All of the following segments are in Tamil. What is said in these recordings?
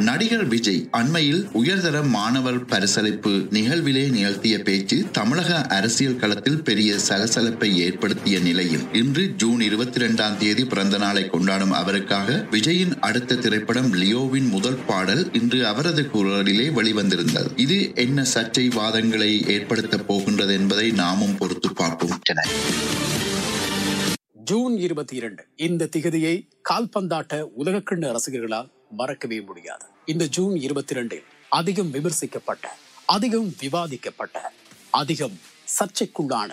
நடிகர் விஜய் அண்மையில் உயர்தர மாணவர் பரிசளிப்பு நிகழ்விலே நிகழ்த்திய பேச்சு தமிழக அரசியல் களத்தில் பெரிய சலசலப்பை ஏற்படுத்திய நிலையில் இன்று ஜூன் இருபத்தி இரண்டாம் தேதி பிறந்த நாளை கொண்டாடும் அவருக்காக விஜயின் அடுத்த திரைப்படம் லியோவின் முதல் பாடல் இன்று அவரது குரலிலே வெளிவந்திருந்தது இது என்ன சர்ச்சை வாதங்களை ஏற்படுத்த போகின்றது என்பதை நாமும் பொறுத்து பார்ப்போம் ஜூன் இருபத்தி இரண்டு இந்த திகதியை கால்பந்தாட்ட உலகக்கிண்ண ரசிகர்களால் மறக்கவே முடியாது இந்த ஜூன் இருபத்தி இரண்டில் அதிகம் விமர்சிக்கப்பட்ட அதிகம் விவாதிக்கப்பட்ட அதிகம் சர்ச்சைக்குள்ளான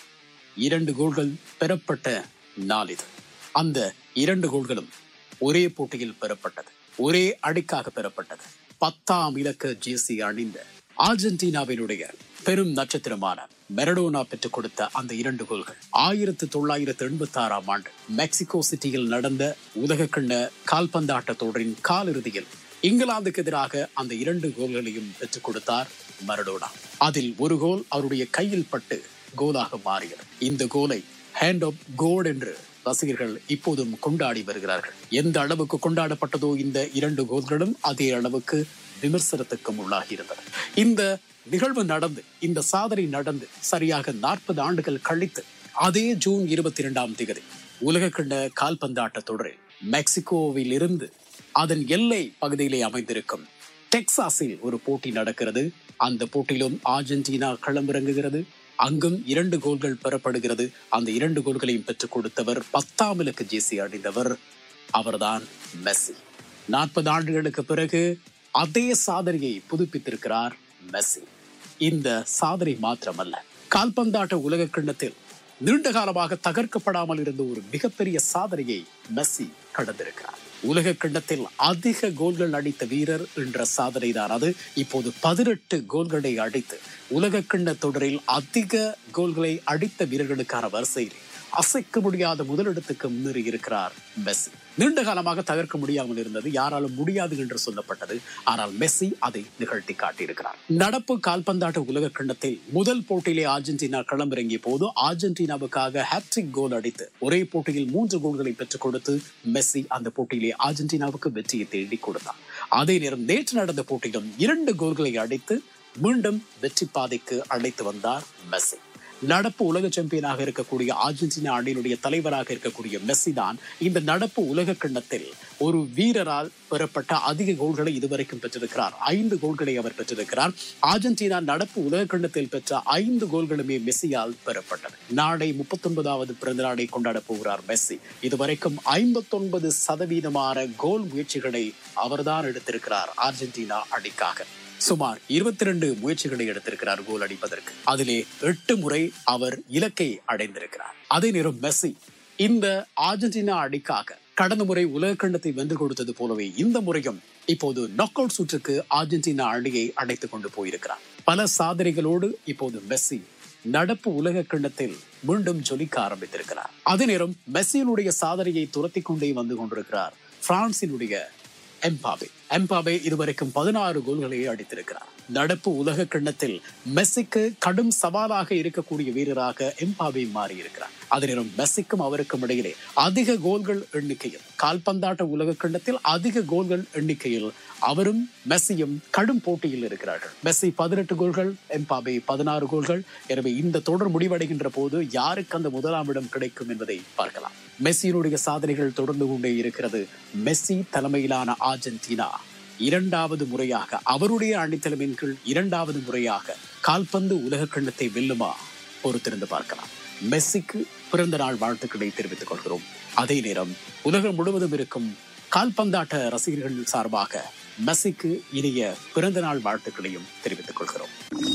இரண்டு கோல்கள் பெறப்பட்ட நாள் இது அந்த இரண்டு கோல்களும் ஒரே போட்டியில் பெறப்பட்டது ஒரே அடிக்காக பெறப்பட்டது பத்தாம் இலக்க ஜேசி அணிந்த அர்ஜென்டினாவினுடைய பெரும் நட்சத்திரமான மெரடோனா பெற்றுக் கொடுத்த அந்த இரண்டு கோல்கள் ஆயிரத்து தொள்ளாயிரத்து எண்பத்தி ஆறாம் ஆண்டு மெக்சிகோ சிட்டியில் நடந்த உலகக்கிண்ண கால்பந்தாட்ட தொடரின் காலிறுதியில் இங்கிலாந்துக்கு எதிராக அந்த இரண்டு கோல்களையும் பெற்றுக் கொடுத்தார் மரடோனா அதில் ஒரு கோல் அவருடைய கையில் பட்டு கோலாக மாறியது இந்த கோலை ஹேண்ட் ஆஃப் கோட் என்று ரசிகர்கள் இப்போதும் கொண்டாடி வருகிறார்கள் எந்த அளவுக்கு கொண்டாடப்பட்டதோ இந்த இரண்டு கோல்களும் அதே அளவுக்கு விமர்சனத்துக்கும் உள்ளாகி இருந்தது இந்த நிகழ்வு நடந்து இந்த சாதனை நடந்து சரியாக நாற்பது ஆண்டுகள் கழித்து அதே ஜூன் இருபத்தி இரண்டாம் தேதி உலகக்கிண்ட கால்பந்தாட்ட தொடரில் மெக்சிகோவில் இருந்து அதன் எல்லை பகுதியிலே அமைந்திருக்கும் டெக்சாஸில் ஒரு போட்டி நடக்கிறது அந்த போட்டியிலும் அர்ஜென்டினா களமிறங்குகிறது அங்கும் இரண்டு கோல்கள் பெறப்படுகிறது அந்த இரண்டு கோல்களையும் பெற்றுக் கொடுத்தவர் பத்தாம் இலக்கு ஜேசி அடைந்தவர் அவர்தான் மெஸ்ஸி நாற்பது ஆண்டுகளுக்கு பிறகு அதே சாதனையை புதுப்பித்திருக்கிறார் மெஸ்ஸி இந்த சாதனை மாத்திரமல்ல கால்பந்தாட்ட உலக கிண்ணத்தில் நீண்ட காலமாக தகர்க்கப்படாமல் இருந்த ஒரு மிகப்பெரிய சாதனையை மெஸ்ஸி கடந்திருக்கிறார் உலக கிண்ணத்தில் அதிக கோல்கள் அடித்த வீரர் என்ற சாதனை தான் அது இப்போது பதினெட்டு கோல்களை அடித்து உலக கிண்ண தொடரில் அதிக கோல்களை அடித்த வீரர்களுக்கான வரிசையில் அசைக்க முடியாத முதலிடத்துக்கு முன்னேறி இருக்கிறார் மெஸ்ஸி நீண்ட காலமாக தகர்க்க முடியாமல் இருந்தது யாராலும் முடியாது என்று சொல்லப்பட்டது ஆனால் மெஸ்ஸி அதை நிகழ்த்தி காட்டியிருக்கிறார் நடப்பு கால்பந்தாட்ட உலக கிண்ணத்தில் முதல் போட்டியிலே அர்ஜென்டினா களமிறங்கிய போது அர்ஜென்டினாவுக்காக ஹாட்ரிக் கோல் அடித்து ஒரே போட்டியில் மூன்று கோல்களை பெற்றுக் கொடுத்து மெஸ்ஸி அந்த போட்டியிலே அர்ஜென்டினாவுக்கு வெற்றியை தேடி கொடுத்தார் அதே நேரம் நேற்று நடந்த போட்டியிலும் இரண்டு கோல்களை அடித்து மீண்டும் வெற்றி பாதைக்கு அழைத்து வந்தார் மெஸ்ஸி நடப்பு உலக சாம்பியனாக இருக்கக்கூடிய அர்ஜென்டினா அணியினுடைய தலைவராக இருக்கக்கூடிய மெஸ்ஸி தான் இந்த நடப்பு உலக கிண்ணத்தில் ஒரு வீரரால் பெறப்பட்ட அதிக கோல்களை இதுவரைக்கும் பெற்றிருக்கிறார் ஐந்து கோல்களை அவர் பெற்றிருக்கிறார் அர்ஜென்டினா நடப்பு உலக கிண்ணத்தில் பெற்ற ஐந்து கோல்களுமே மெஸ்ஸியால் பெறப்பட்டது நாளை முப்பத்தி ஒன்பதாவது பிறந்த நாளை கொண்டாட போகிறார் மெஸ்ஸி இதுவரைக்கும் ஐம்பத்தொன்பது சதவீதமான கோல் முயற்சிகளை அவர்தான் எடுத்திருக்கிறார் அர்ஜென்டினா அணிக்காக சுமார் இருபத்தி ரெண்டு முயற்சிகளை எடுத்திருக்கிறார் கோல் அடிப்பதற்கு அதிலே எட்டு முறை அவர் இலக்கை அடைந்திருக்கிறார் அதே நேரம் மெஸ்ஸி இந்த அர்ஜென்டினா அணிக்காக கடந்த முறை உலக கண்டத்தை வென்று கொடுத்தது போலவே இந்த முறையும் இப்போது நாக் அவுட் சுற்றுக்கு அர்ஜென்டினா அணியை அடைத்துக் கொண்டு போயிருக்கிறார் பல சாதனைகளோடு இப்போது மெஸ்ஸி நடப்பு உலக கிண்ணத்தில் மீண்டும் ஜொலிக்க ஆரம்பித்திருக்கிறார் அதே நேரம் மெஸ்ஸியினுடைய சாதனையை துரத்தி கொண்டே வந்து கொண்டிருக்கிறார் பிரான்சினுடைய எம்பாபே எம்பாபே இதுவரைக்கும் பதினாறு கோல்களை அடித்திருக்கிறார் நடப்பு உலக கிண்ணத்தில் மெஸ்ஸிக்கு கடும் சவாலாக இருக்கக்கூடிய வீரராக எம்பாபே மாறி இருக்கிறார் அதே நேரம் மெஸ்ஸிக்கும் அவருக்கும் இடையிலே அதிக கோல்கள் எண்ணிக்கையில் கால்பந்தாட்ட உலக கிண்ணத்தில் அதிக கோல்கள் எண்ணிக்கையில் அவரும் மெஸ்ஸியும் கடும் போட்டியில் இருக்கிறார்கள் மெஸ்ஸி பதினெட்டு கோல்கள் எம்பாபே பதினாறு கோல்கள் எனவே இந்த தொடர் முடிவடைகின்ற போது யாருக்கு அந்த முதலாம் இடம் கிடைக்கும் என்பதை பார்க்கலாம் மெஸ்ஸியினுடைய சாதனைகள் தொடர்ந்து கொண்டே இருக்கிறது மெஸ்ஸி தலைமையிலான அர்ஜென்டினா இரண்டாவது முறையாக அவருடைய அணித்தலைமையின் கீழ் இரண்டாவது முறையாக கால்பந்து உலக கிண்ணத்தை வெல்லுமா பொறுத்திருந்து பார்க்கலாம் மெஸ்ஸிக்கு பிறந்த நாள் வாழ்த்துக்களை தெரிவித்துக் கொள்கிறோம் அதே நேரம் உலகம் முழுவதும் இருக்கும் கால்பந்தாட்ட ரசிகர்கள் சார்பாக மெஸ்ஸிக்கு இனிய பிறந்த நாள் வாழ்த்துக்களையும் தெரிவித்துக் கொள்கிறோம்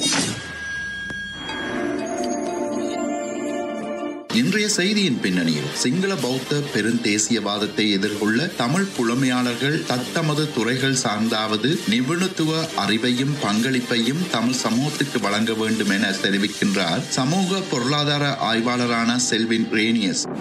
இன்றைய செய்தியின் பின்னணியில் சிங்கள பௌத்த பெருந்தேசியவாதத்தை எதிர்கொள்ள தமிழ் புலமையாளர்கள் தத்தமது துறைகள் சார்ந்தாவது நிபுணத்துவ அறிவையும் பங்களிப்பையும் தமிழ் சமூகத்துக்கு வழங்க வேண்டும் என தெரிவிக்கின்றார் சமூக பொருளாதார ஆய்வாளரான செல்வின் ரேனியஸ்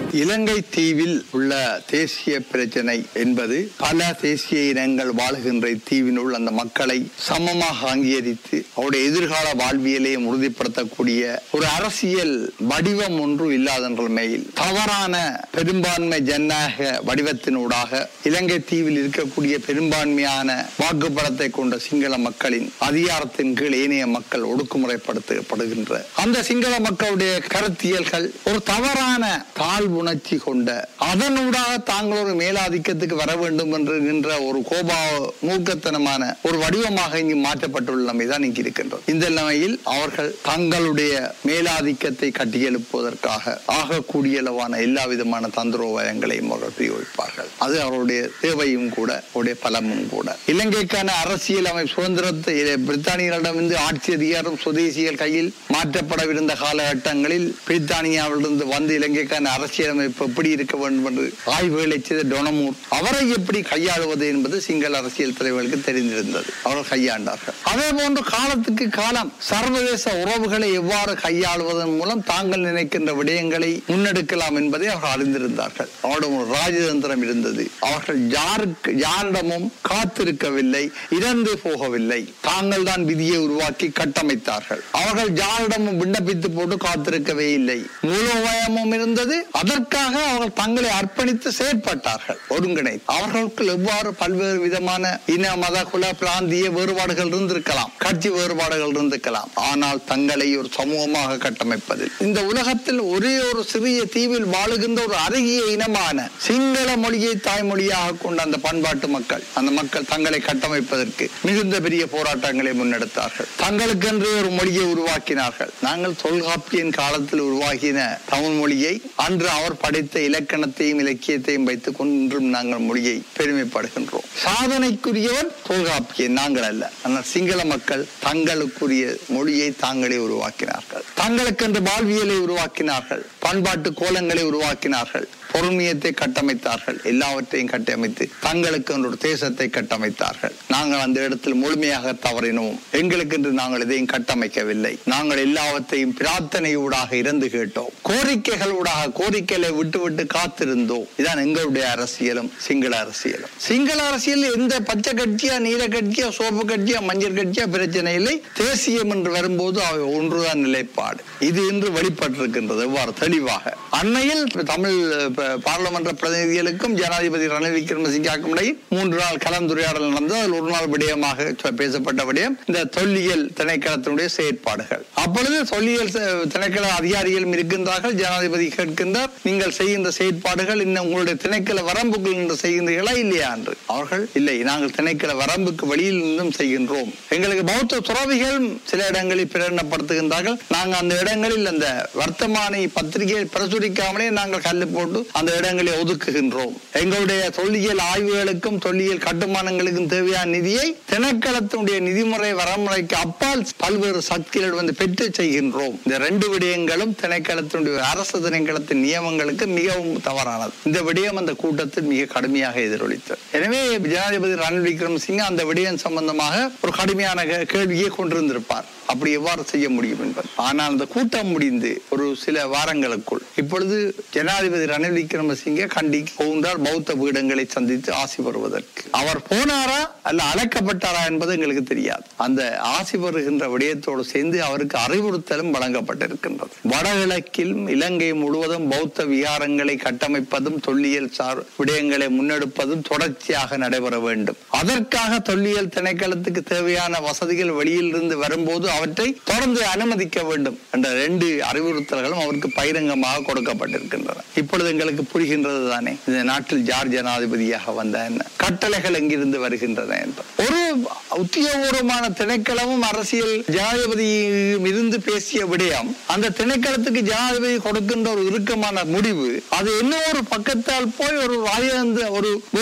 இலங்கை தீவில் உள்ள தேசிய பிரச்சனை என்பது பல தேசிய இனங்கள் வாழுகின்ற தீவினுள் அந்த மக்களை சமமாக அங்கீகரித்து அவருடைய எதிர்கால வாழ்வியலையும் உறுதிப்படுத்தக்கூடிய ஒரு அரசியல் வடிவம் ஒன்று இல்லாத நிலைமையில் தவறான பெரும்பான்மை ஜனநாயக வடிவத்தினூடாக இலங்கை தீவில் இருக்கக்கூடிய பெரும்பான்மையான வாக்குப்படத்தை கொண்ட சிங்கள மக்களின் அதிகாரத்தின் கீழ் ஏனைய மக்கள் ஒடுக்குமுறைப்படுத்தப்படுகின்ற அந்த சிங்கள மக்களுடைய கருத்தியல்கள் ஒரு தவறான தாழ்வுணர்ச்சி கொண்ட அதனூடாக தாங்கள் ஒரு மேலாதிக்கத்துக்கு வர வேண்டும் என்கின்ற ஒரு கோபா மூர்க்கத்தனமான ஒரு வடிவமாக இங்கு மாற்றப்பட்டுள்ள நிலைமைதான் இங்கு இருக்கின்றது இந்த நிலைமையில் அவர்கள் தங்களுடைய மேலாதிக்கத்தை கட்டியெழுப்புவதற்காக ஆகக்கூடிய அளவான எல்லா விதமான தந்திரோபாயங்களையும் அவர்கள் பிரயோகிப்பார்கள் அது அவருடைய தேவையும் கூட அவருடைய பலமும் கூட இலங்கைக்கான அரசியல் அமைப்பு சுதந்திரத்தை பிரித்தானியர்களிடமிருந்து ஆட்சி அதிகாரம் சுதேசிகள் கையில் மாற்றப்படவிருந்த காலகட்டங்களில் பிரித்தானியாவிலிருந்து வந்து இலங்கைக்கான அரசியலமைப்பு எப்படி இருக்க வேண்டும் என்று ஆய்வுகளை செய்த டொனமூர் அவரை எப்படி கையாளுவது என்பது சிங்கள அரசியல் தலைவர்களுக்கு தெரிந்திருந்தது அவர்கள் கையாண்டார்கள் அதே போன்று காலத்துக்கு காலம் சர்வதேச உறவுகளை எவ்வாறு கையாளுவதன் மூலம் தாங்கள் நினைக்கின்ற விடயங்களை முன்னெடுக்கலாம் என்பதை அவர்கள் அறிந்திருந்தார்கள் அவரிடம் ஒரு ராஜதந்திரம் இருந்தது அவர்கள் யாருக்கு யாரிடமும் காத்திருக்கவில்லை இறந்து போகவில்லை தாங்கள் தான் விதியை உருவாக்கி கட்டமைத்தார்கள் அவர்கள் யாரிடமும் விண்ணப்பித்து போட்டு காத்திருக்கவே இல்லை மூலோபாயமும் இருந்தது அதற்காக அவர்கள் தங்களை அர்ப்பணித்து செயற்பட்டார்கள் ஒருங்கிணை அவர்களுக்கு எவ்வாறு பல்வேறு விதமான இன மத குல பிராந்திய வேறுபாடுகள் இருந்திருக்கலாம் கட்சி வேறுபாடுகள் இருந்திருக்கலாம் ஆனால் தங்களை ஒரு சமூகமாக கட்டமைப்பதில் இந்த உலகத்தில் ஒரே ஒரு சிறிய தீவில் வாழுகின்ற ஒரு அருகிய இனமான சிங்கள மொழியை தாய்மொழியாக கொண்ட அந்த பண்பாட்டு மக்கள் அந்த மக்கள் தங்களை கட்டமைப்பதற்கு மிகுந்த பெரிய போராட்டங்களை முன்னெடுத்தார்கள் தங்களுக்கென்று ஒரு மொழியை உருவாக்கினார்கள் நாங்கள் தொல்காப்பியன் காலத்தில் உருவாகின தமிழ் மொழியை அன்று அவர் படைத்த இலக்கணத்தையும் இலக்கியத்தையும் வைத்துக் கொன்றும் நாங்கள் மொழியை பெருமைப்படுகின்றோம் சாதனைக்குரியவன் தொல்காப்பியன் நாங்கள் அல்ல ஆனால் சிங்கள மக்கள் தங்களுக்குரிய மொழியை தாங்களே உருவாக்கினார்கள் தங்களுக்கென்று வாழ்வியலை உருவாக்கினார்கள் பண்பாட்டு கோலங்களை உருவாக்கினார்கள் பொறுமையத்தை கட்டமைத்தார்கள் எல்லாவற்றையும் கட்டமைத்து தங்களுக்கு ஒரு தேசத்தை கட்டமைத்தார்கள் நாங்கள் அந்த இடத்தில் முழுமையாக தவறினோம் எங்களுக்கென்று நாங்கள் இதையும் கட்டமைக்கவில்லை நாங்கள் எல்லாவற்றையும் பிரார்த்தனையூடாக இறந்து கேட்டோம் கோரிக்கைகள் ஊடாக கோரிக்கைகளை விட்டு விட்டு காத்திருந்தோம் இதான் எங்களுடைய அரசியலும் சிங்கள அரசியலும் சிங்கள அரசியல் எந்த பச்சை கட்சியா நீல கட்சியா சோப்பு கட்சியா மஞ்சள் கட்சியா பிரச்சனை இல்லை தேசியம் என்று வரும்போது அவை ஒன்றுதான் நிலைப்பாடு இது இன்று வெளிப்பட்டிருக்கின்றது எவ்வாறு தெளிவாக அண்மையில் தமிழ் பாராளுமன்ற பிரதிநிதிகளுக்கும் ஜனாதிபதி ரணில் விக்ரமசிங்காக்கும் இடையில் மூன்று நாள் கலந்துரையாடல் நடந்தது அதில் ஒரு நாள் விடயமாக பேசப்பட்ட விடயம் இந்த தொல்லியல் திணைக்களத்தினுடைய செயற்பாடுகள் அப்பொழுது தொல்லியல் திணைக்கள அதிகாரிகளும் இருக்கின்றார்கள் ஜனாதிபதி கேட்கின்றார் நீங்கள் செய்கின்ற செயற்பாடுகள் இன்னும் உங்களுடைய திணைக்கள வரம்புக்குள் நின்று செய்கின்றீர்களா இல்லையா என்று அவர்கள் இல்லை நாங்கள் திணைக்கள வரம்புக்கு வெளியில் நின்றும் செய்கின்றோம் எங்களுக்கு பௌத்த துறவிகள் சில இடங்களில் பிரகடனப்படுத்துகின்றார்கள் நாங்கள் அந்த இடங்களில் அந்த வர்த்தமானி பத்திரிகையை பிரசுரிக்காமலே நாங்கள் கல்லு போட்டு அந்த இடங்களை ஒதுக்குகின்றோம் எங்களுடைய தொல்லியல் ஆய்வுகளுக்கும் தொல்லியல் கட்டுமானங்களுக்கும் தேவையான நிதியை திணைக்களத்தினுடைய நிதிமுறை வரமுறைக்கு அப்பால் பல்வேறு சக்திகள் வந்து பெற்று செய்கின்றோம் இந்த ரெண்டு விடயங்களும் திணைக்களத்தினுடைய அரசு திணைக்களத்தின் நியமங்களுக்கு மிகவும் தவறானது இந்த விடயம் அந்த கூட்டத்தில் மிக கடுமையாக எதிரொலித்தது எனவே ஜனாதிபதி ரணில் விக்ரமசிங்க அந்த விடயம் சம்பந்தமாக ஒரு கடுமையான கேள்வியை கொண்டிருந்திருப்பார் அப்படி எவ்வாறு செய்ய முடியும் என்பது ஆனால் அந்த கூட்டம் முடிந்து ஒரு சில வாரங்களுக்குள் இப்பொழுது ஜனாதிபதி ரணில் விக்ரமசிங்கே கண்டி போகின்றார் பௌத்த பீடங்களை சந்தித்து ஆசி பெறுவதற்கு அவர் போனாரா அல்ல அழைக்கப்பட்டாரா என்பது எங்களுக்கு தெரியாது அந்த ஆசி பெறுகின்ற விடயத்தோடு சேர்ந்து அவருக்கு அறிவுறுத்தலும் வழங்கப்பட்டிருக்கின்றது வடகிழக்கில் இலங்கை முழுவதும் பௌத்த விகாரங்களை கட்டமைப்பதும் தொல்லியல் சார் விடயங்களை முன்னெடுப்பதும் தொடர்ச்சியாக நடைபெற வேண்டும் அதற்காக தொல்லியல் திணைக்களத்துக்கு தேவையான வசதிகள் வெளியில் இருந்து வரும்போது அவற்றை தொடர்ந்து அனுமதிக்க வேண்டும் என்ற ரெண்டு அறிவுறுத்தல்களும் அவருக்கு பகிரங்கமாக கொடுக்கப்பட்டிருக்கின்றன இப்பொழுது எங்களுக்கு புரிகின்றது தானே இந்த நாட்டில் ஜார் ஜனாதிபதியாக வந்த என்ன கட்டளைகள் எங்கிருந்து வருகின்றன என்று ஒரு உத்தியோகபூர்வமான திணைக்களமும் அரசியல் ஜனாதிபதியும் இருந்து பேசிய விடயம் அந்த திணைக்களத்துக்கு ஜனாதிபதி கொடுக்கின்ற ஒரு இறுக்கமான முடிவு அது என்ன ஒரு பக்கத்தால் போய் ஒரு ராஜேந்திர ஒரு வேறொரு வழி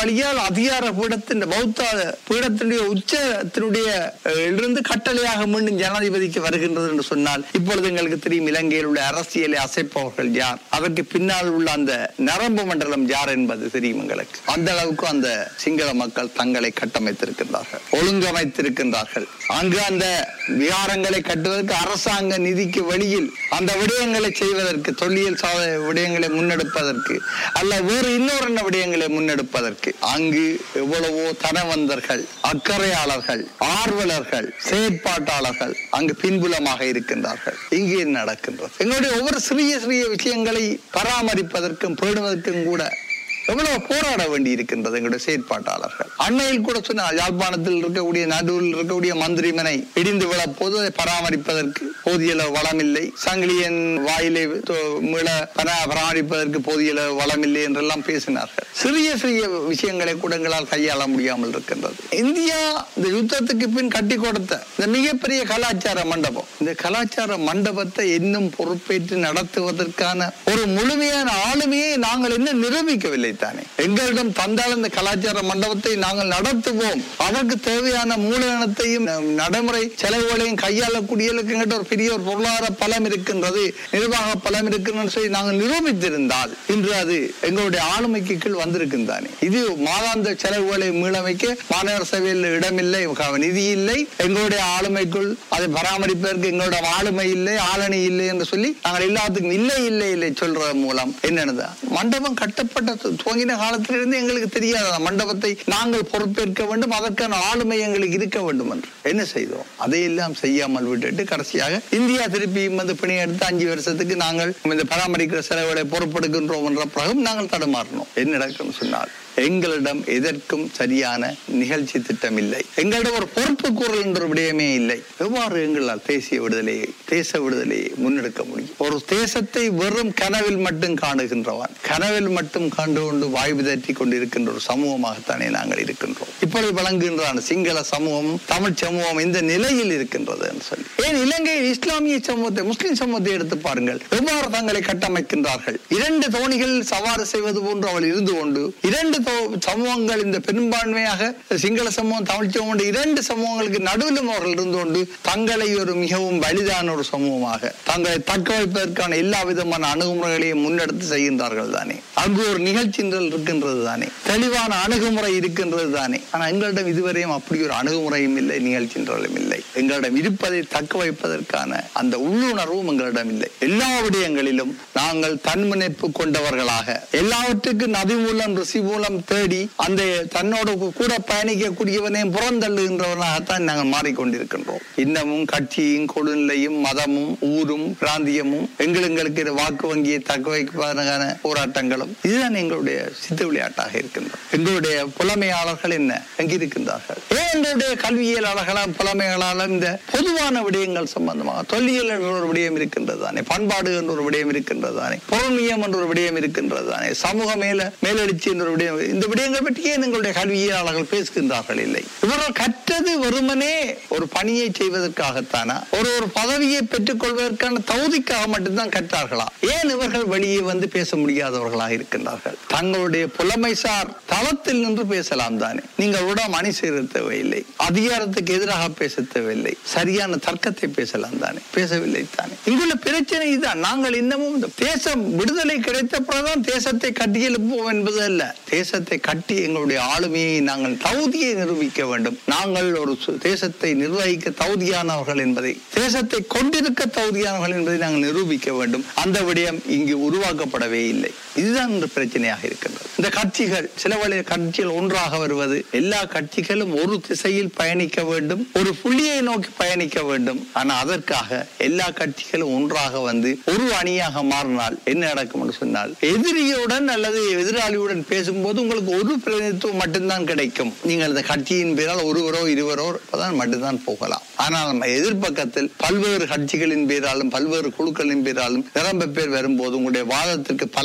எதிராளியால் அதிகார பீடத்தின் பௌத்த பீடத்தினுடைய உச்சத்தினுடைய அஹ், இருந்து கட்டளையாக மீண்டும் ஜனாதிபதிக்கு வருகின்றது என்று சொன்னால் இப்பொழுது எங்களுக்கு தெரியும் இலங்கையில் உள்ள அரசியலை அசைப்பவர்கள் யார் அதற்கு பின்னால் உள்ள அந்த நரம்பு மண்டலம் யார் என்பது தெரியும் எங்களுக்கு அந்த அளவுக்கு அந்த சிங்கள மக்கள் தங்களை கட்டமைத்திருக்கின்றார்கள் ஒழுங்கமைத்திருக்கின்றார்கள் அங்கு அந்த விகாரங்களை கட்டுவதற்கு அரசாங்க நிதிக்கு வெளியில் அந்த விடயங்களை செய்வதற்கு தொல்லியல் சாத விடயங்களை முன்னெடுப்பதற்கு அல்ல வேறு இன்னொரு என்ன விடயங்களை முன்னெடுப்பதற்கு அங்கு எவ்வளவோ தனவந்தர்கள் அக்கறையாளர்கள் ஆர்வலர்கள் செயற்பாட்டாளர்கள் அங்கு பின்புலமாக இருக்கின்றார்கள் இங்கே என்ன நடக்கின்றது எங்களுடைய ஒவ்வொரு சிறிய சிறிய விஷயங்களை பராமரிப்பதற்கும் பேணுவதற்கும் கூட எவ்வளவு போராட வேண்டி இருக்கின்றது எங்களுடைய செயற்பாட்டாளர்கள் அண்மையில் கூட சொன்னால் யாழ்ப்பாணத்தில் இருக்கக்கூடிய நடுவில் இருக்கக்கூடிய மந்திரிமனை இடிந்து விழப்போது அதை பராமரிப்பதற்கு போதிய அளவு வளமில்லை சங்கிலியன் வாயிலை தொ- மீள பரா- பராமரிப்பதற்கு போதிய அளவு வளமில்லை என்றெல்லாம் பேசினார்கள் சிறிய சிறிய விஷயங்களை கூட எங்களால் கையாள முடியாமல் இருக்கின்றது இந்தியா இந்த யுத்தத்துக்கு பின் கட்டி கொடுத்த இந்த மிகப்பெரிய கலாச்சார மண்டபம் இந்த கலாச்சார மண்டபத்தை இன்னும் பொறுப்பேற்று நடத்துவதற்கான ஒரு முழுமையான ஆளுமையை நாங்கள் இன்னும் நிரூபிக்கவில்லை தானே எங்களிடம் தந்தால் இந்த கலாச்சார மண்டபத்தை நாங்கள் நடத்துவோம் அதற்கு தேவையான மூலதனத்தையும் ந- நடைமுறை செலவுகளையும் கையாளக்கூடிய அளவுக்கு எங்கிட்ட ஒரு பெரிய ஒரு பொருளாதார பலம் இருக்கின்றது நிர்வாக பலம் இருக்கின்றது சொல்லி நாங்கள் நிரூபித்திருந்தால் இன்று அது எங்களுடைய ஆளுமைக்கு கீழ் வந்திருக்கும் தானே இது மாதாந்த செலவுகளை மீளமைக்க மாநகர சபையில் இடமில்லை க- நிதி இல்லை எங்களுடைய ஆளுமைக்குள் அதை பராமரிப்பதற்கு எங்களுடைய ஆளுமை இல்லை ஆளணி இல்லை என்று சொல்லி நாங்கள் எல்லாத்துக்கும் இல்லை இல்லை இல்லை சொல்றது மூலம் என்னென்னது மண்டபம் கட்டப்பட்ட து- துவங்கின காலத்திலிருந்து எங்களுக்கு தெரியாத அந்த மண்டபத்தை நாங்கள் பொறுப்பேற்க வேண்டும் அதற்கான ஆளுமை எங்களுக்கு இருக்க வேண்டும் என்று என்ன செய்தோம் அதையெல்லாம் செய்யாமல் விட்டுட்டு கடைசியாக இந்தியா திருப்பியும் வந்து பிணை எடுத்து அஞ்சு வருஷத்துக்கு நாங்கள் இந்த பராமரிக்கிற செலவுகளை பொறுப்பெடுக்கின்றோம் என்ற பிறகும் நாங்கள் தடுமாறினோம் என்ன நடக்கும் சொன்னால் எங்களிடம் எதற்கும் சரியான நிகழ்ச்சி திட்டம் இல்லை எங்களிடம் ஒரு பொறுப்பு கூறல் என்ற ஒரு விடயமே இல்லை எவ்வாறு எங்களால் தேசிய விடுதலையை தேச விடுதலையை முன்னெடுக்க முடியும் ஒரு தேசத்தை வெறும் கனவில் மட்டும் காணுகின்றவன் கனவில் மட்டும் கண்டு கொண்டு வாய் விதற்றி கொண்டிருக்கின்ற ஒரு சமூகமாகத்தானே நாங்கள் இருக்கின்றோம் இப்பொழுது வழங்குகின்றான சிங்கள சமூகம் தமிழ் சமூகம் இந்த நிலையில் இருக்கின்றது என்று சொல்லி ஏன் இலங்கையில் இஸ்லாமிய சமூகத்தை முஸ்லிம் சமூகத்தை எடுத்து பாருங்கள் எவ்வாறு தங்களை கட்டமைக்கின்றார்கள் இரண்டு தோணிகள் சவாரி செய்வது போன்று அவள் இருந்து கொண்டு இரண்டு தோ- சமூகங்கள் இந்த பெரும்பான்மையாக சிங்கள சமூகம் தமிழ் சமூகம் என்ற இரண்டு சமூகங்களுக்கு நடுவிலும் அவர்கள் இருந்து கொண்டு தங்களை ஒரு மிகவும் வலிதான ஒரு சமூகமாக தங்களை தக்க வைப்பதற்கான எல்லா விதமான அணுகுமுறைகளையும் முன்னெடுத்து செய்கின்றார்கள் தானே அங்கு ஒரு நிகழ்ச்சி நிரல் இருக்கின்றது தானே தெளிவான அணுகுமுறை இருக்கின்றது தானே ஆனா எங்களிடம் இதுவரையும் அப்படி ஒரு அணுகுமுறையும் இல்லை நிகழ்ச்சி நிரலும் இல்லை எங்களிடம் இருப்பதை தக்க வைப்பதற்கான அந்த உள்ளுணர்வும் எங்களிடம் இல்லை எல்லா விடயங்களிலும் நாங்கள் தன்முனைப்பு கொண்டவர்களாக எல்லாவற்றுக்கும் நதி மூலம் ரிஷி மூலம் தேடி அந்த தன்னோட கூட பயணிக்கக்கூடியவனையும் புறந்தள்ளுகின்றவனாகத்தான் நாங்கள் மாறிக்கொண்டிருக்கின்றோம் இன்னமும் கட்சியும் கொடுநிலையும் மதமும் ஊரும் பிராந்தியமும் எங்களுக்கு இது வாக்கு வங்கியை தக்க வைப்பதற்கான போராட்டங்களும் இதுதான் எங்களுடைய சித்து விளையாட்டாக இருக்கின்றது எங்களுடைய புலமையாளர்கள் என்ன எங்க இருக்கின்றார்கள் ஏன் எங்களுடைய கல்வியலாளர்களும் புலமையாளர்களும் இந்த பொதுவான விடயங்கள் சம்பந்தமாக தொல்லியல் என்ற ஒரு விடயம் இருக்கின்றது தானே பண்பாடு என்ற ஒரு விடயம் இருக்கின்றது தானே பொருளியம் என்ற ஒரு விடயம் இருக்கின்றது தானே சமூக மேல மேலெழுச்சி என்ற ஒரு விடயம் இந்த விடயங்கள் பற்றி ஏன் எங்களுடைய கல்வியலாளர்கள் பேசுகின்றார்கள் இல்லை இவர்கள் கற்றது வெறுமனே ஒரு பணியை செய்வதற்காகத்தானா ஒரு ஒரு பதவியை பெற்றுக் கொள்வதற்கான தகுதிக்காக மட்டும்தான் கற்றார்களா ஏன் இவர்கள் வெளியே வந்து பேச முடியாதவர்களாக இருக்கின்றார்கள் தங்களுடைய புலமைசார் தளத்தில் நின்று பேசலாம் தானே நீங்கள் உடம் அணி சேர தேவையில்லை அதிகாரத்துக்கு எதிராக பேச தேவையில்லை சரியான தர்க்கத்தை பேசலாம் தானே பேசவில்லை தானே இங்குள்ள பிரச்சனை இதுதான் நாங்கள் இன்னமும் இந்த தேசம் விடுதலை கிடைத்த பிறகுதான் தேசத்தை கட்டியெழுப்புவோம் என்பது அல்ல தேசத்தை கட்டி எங்களுடைய ஆளுமையை நாங்கள் தகுதியை நிரூபிக்க வேண்டும் நாங்கள் ஒரு சு- தேசத்தை நிர்வகிக்க தகுதியானவர்கள் என்பதை தேசத்தை கொண்டிருக்க தகுதியானவர்கள் என்பதை நாங்கள் நிரூபிக்க வேண்டும் அந்த விடயம் இங்கு உருவாக்கப்படவே இல்லை இதுதான் இந்த பிரச்சனையாக இருக்கின்றது இந்த கட்சிகள் சில வழி கட்சிகள் ஒன்றாக வருவது எல்லா கட்சிகளும் ஒரு திசையில் பயணிக்க வேண்டும் ஒரு புள்ளியை நோக்கி பயணிக்க வேண்டும் ஆனா அதற்காக எல்லா கட்சிகளும் ஒன்றாக வந்து ஒரு அணியாக மாறினால் என்ன நடக்கும் என்று சொன்னால் எதிரியுடன் அல்லது எதிராளியுடன் பேசும்போது உங்களுக்கு ஒரு பிரதிநிதித்துவம் மட்டும்தான் கிடைக்கும் நீங்கள் அந்த கட்சியின் பேரால் ஒருவரோ இருவரோ தான் மட்டும்தான் போகலாம் ஆனால் நம்ம எதிர்ப்பக்கத்தில் பல்வேறு கட்சிகளின் பேராலும் பல்வேறு குழுக்களின் பேராலும் நிரம்ப பேர் வரும்போது உங்களுடைய வாதத்திற்கு பலம் சேர்க்க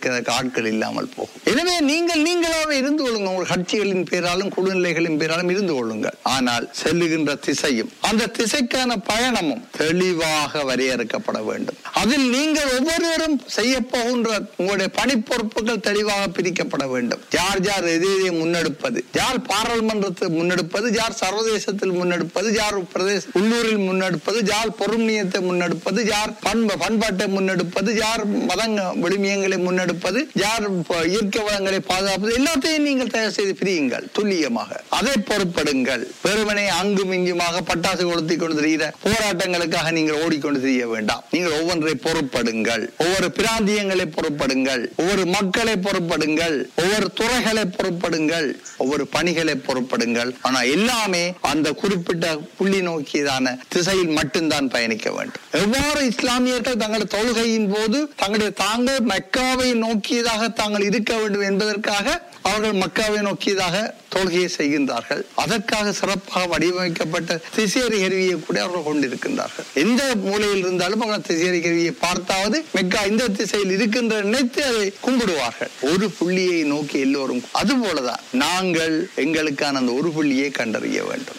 கேட்கிறதுக்கு ஆட்கள் இல்லாமல் போகும் எனவே நீங்கள் நீங்களாக இருந்து கொள்ளுங்கள் உங்கள் கட்சிகளின் பேராலும் குழுநிலைகளின் பேராலும் இருந்து கொள்ளுங்கள் ஆனால் செல்லுகின்ற திசையும் அந்த திசைக்கான பயணமும் தெளிவாக வரையறுக்கப்பட வேண்டும் அதில் நீங்கள் ஒவ்வொருவரும் செய்ய போகின்ற உங்களுடைய பணிப்பொறுப்புகள் தெளிவாக பிரிக்கப்பட வேண்டும் யார் யார் எதை எதை முன்னெடுப்பது யார் பாராளுமன்றத்தை முன்னெடுப்பது யார் சர்வதேசத்தில் முன்னெடுப்பது யார் பிரதேச உள்ளூரில் முன்னெடுப்பது யார் பொருண்மையத்தை முன்னெடுப்பது யார் பண்பு பண்பாட்டை முன்னெடுப்பது யார் மதங்க விழுமியங்களை முன்னெடுப்பது யார் ப- இயற்கை வளங்களை பாதுகாப்பது எல்லாத்தையும் நீங்கள் தயார் செய்து பிரியுங்கள் துல்லியமாக அதை பொறுப்படுங்கள் வெறுமனே அங்கும் இங்குமாக பட்டாசு கொளுத்தி கொண்டு திரிகிற போராட்டங்களுக்காக நீங்கள் ஓடிக்கொண்டு திரிய வேண்டாம் நீங்கள் ஒவ்வொன்றை பொறுப்படுங்கள் ஒவ்வொரு பிராந்தியங்களை பொறுப்படுங்கள் ஒவ்வொரு மக்களை பொறுப்படுங்கள் ஒவ்வொரு துறைகளை பொறுப்படுங்கள் ஒவ்வொரு பணிகளை பொறுப்படுங்கள் ஆனா எல்லாமே அந்த குறிப்பிட்ட புள்ளி நோக்கியதான திசையில் மட்டும்தான் பயணிக்க வேண்டும் எவ்வாறு இஸ்லாமியர்கள் தங்கள் தொழுகையின் போது தங்களுடைய தாங்கள் மக்காவை நோக்கியதாக தாங்கள் இருக்க வேண்டும் என்பதற்காக அவர்கள் மக்காவை நோக்கியதாக தொழுகையை செய்கின்றார்கள் அதற்காக சிறப்பாக வடிவமைக்கப்பட்ட திசையறி கருவியை கூட அவர்கள் கொண்டிருக்கின்றார்கள் எந்த மூலையில் இருந்தாலும் அவர்கள் திசையறி கருவியை பார்த்தாவது மெக்கா இந்த திசையில் இருக்கின்ற நினைத்து அதை கும்பிடுவார்கள் ஒரு புள்ளியை நோக்கி எல்லோரும் அதுபோலதான் நாங்கள் எங்களுக்கான அந்த ஒரு புள்ளியை கண்டறிய வேண்டும்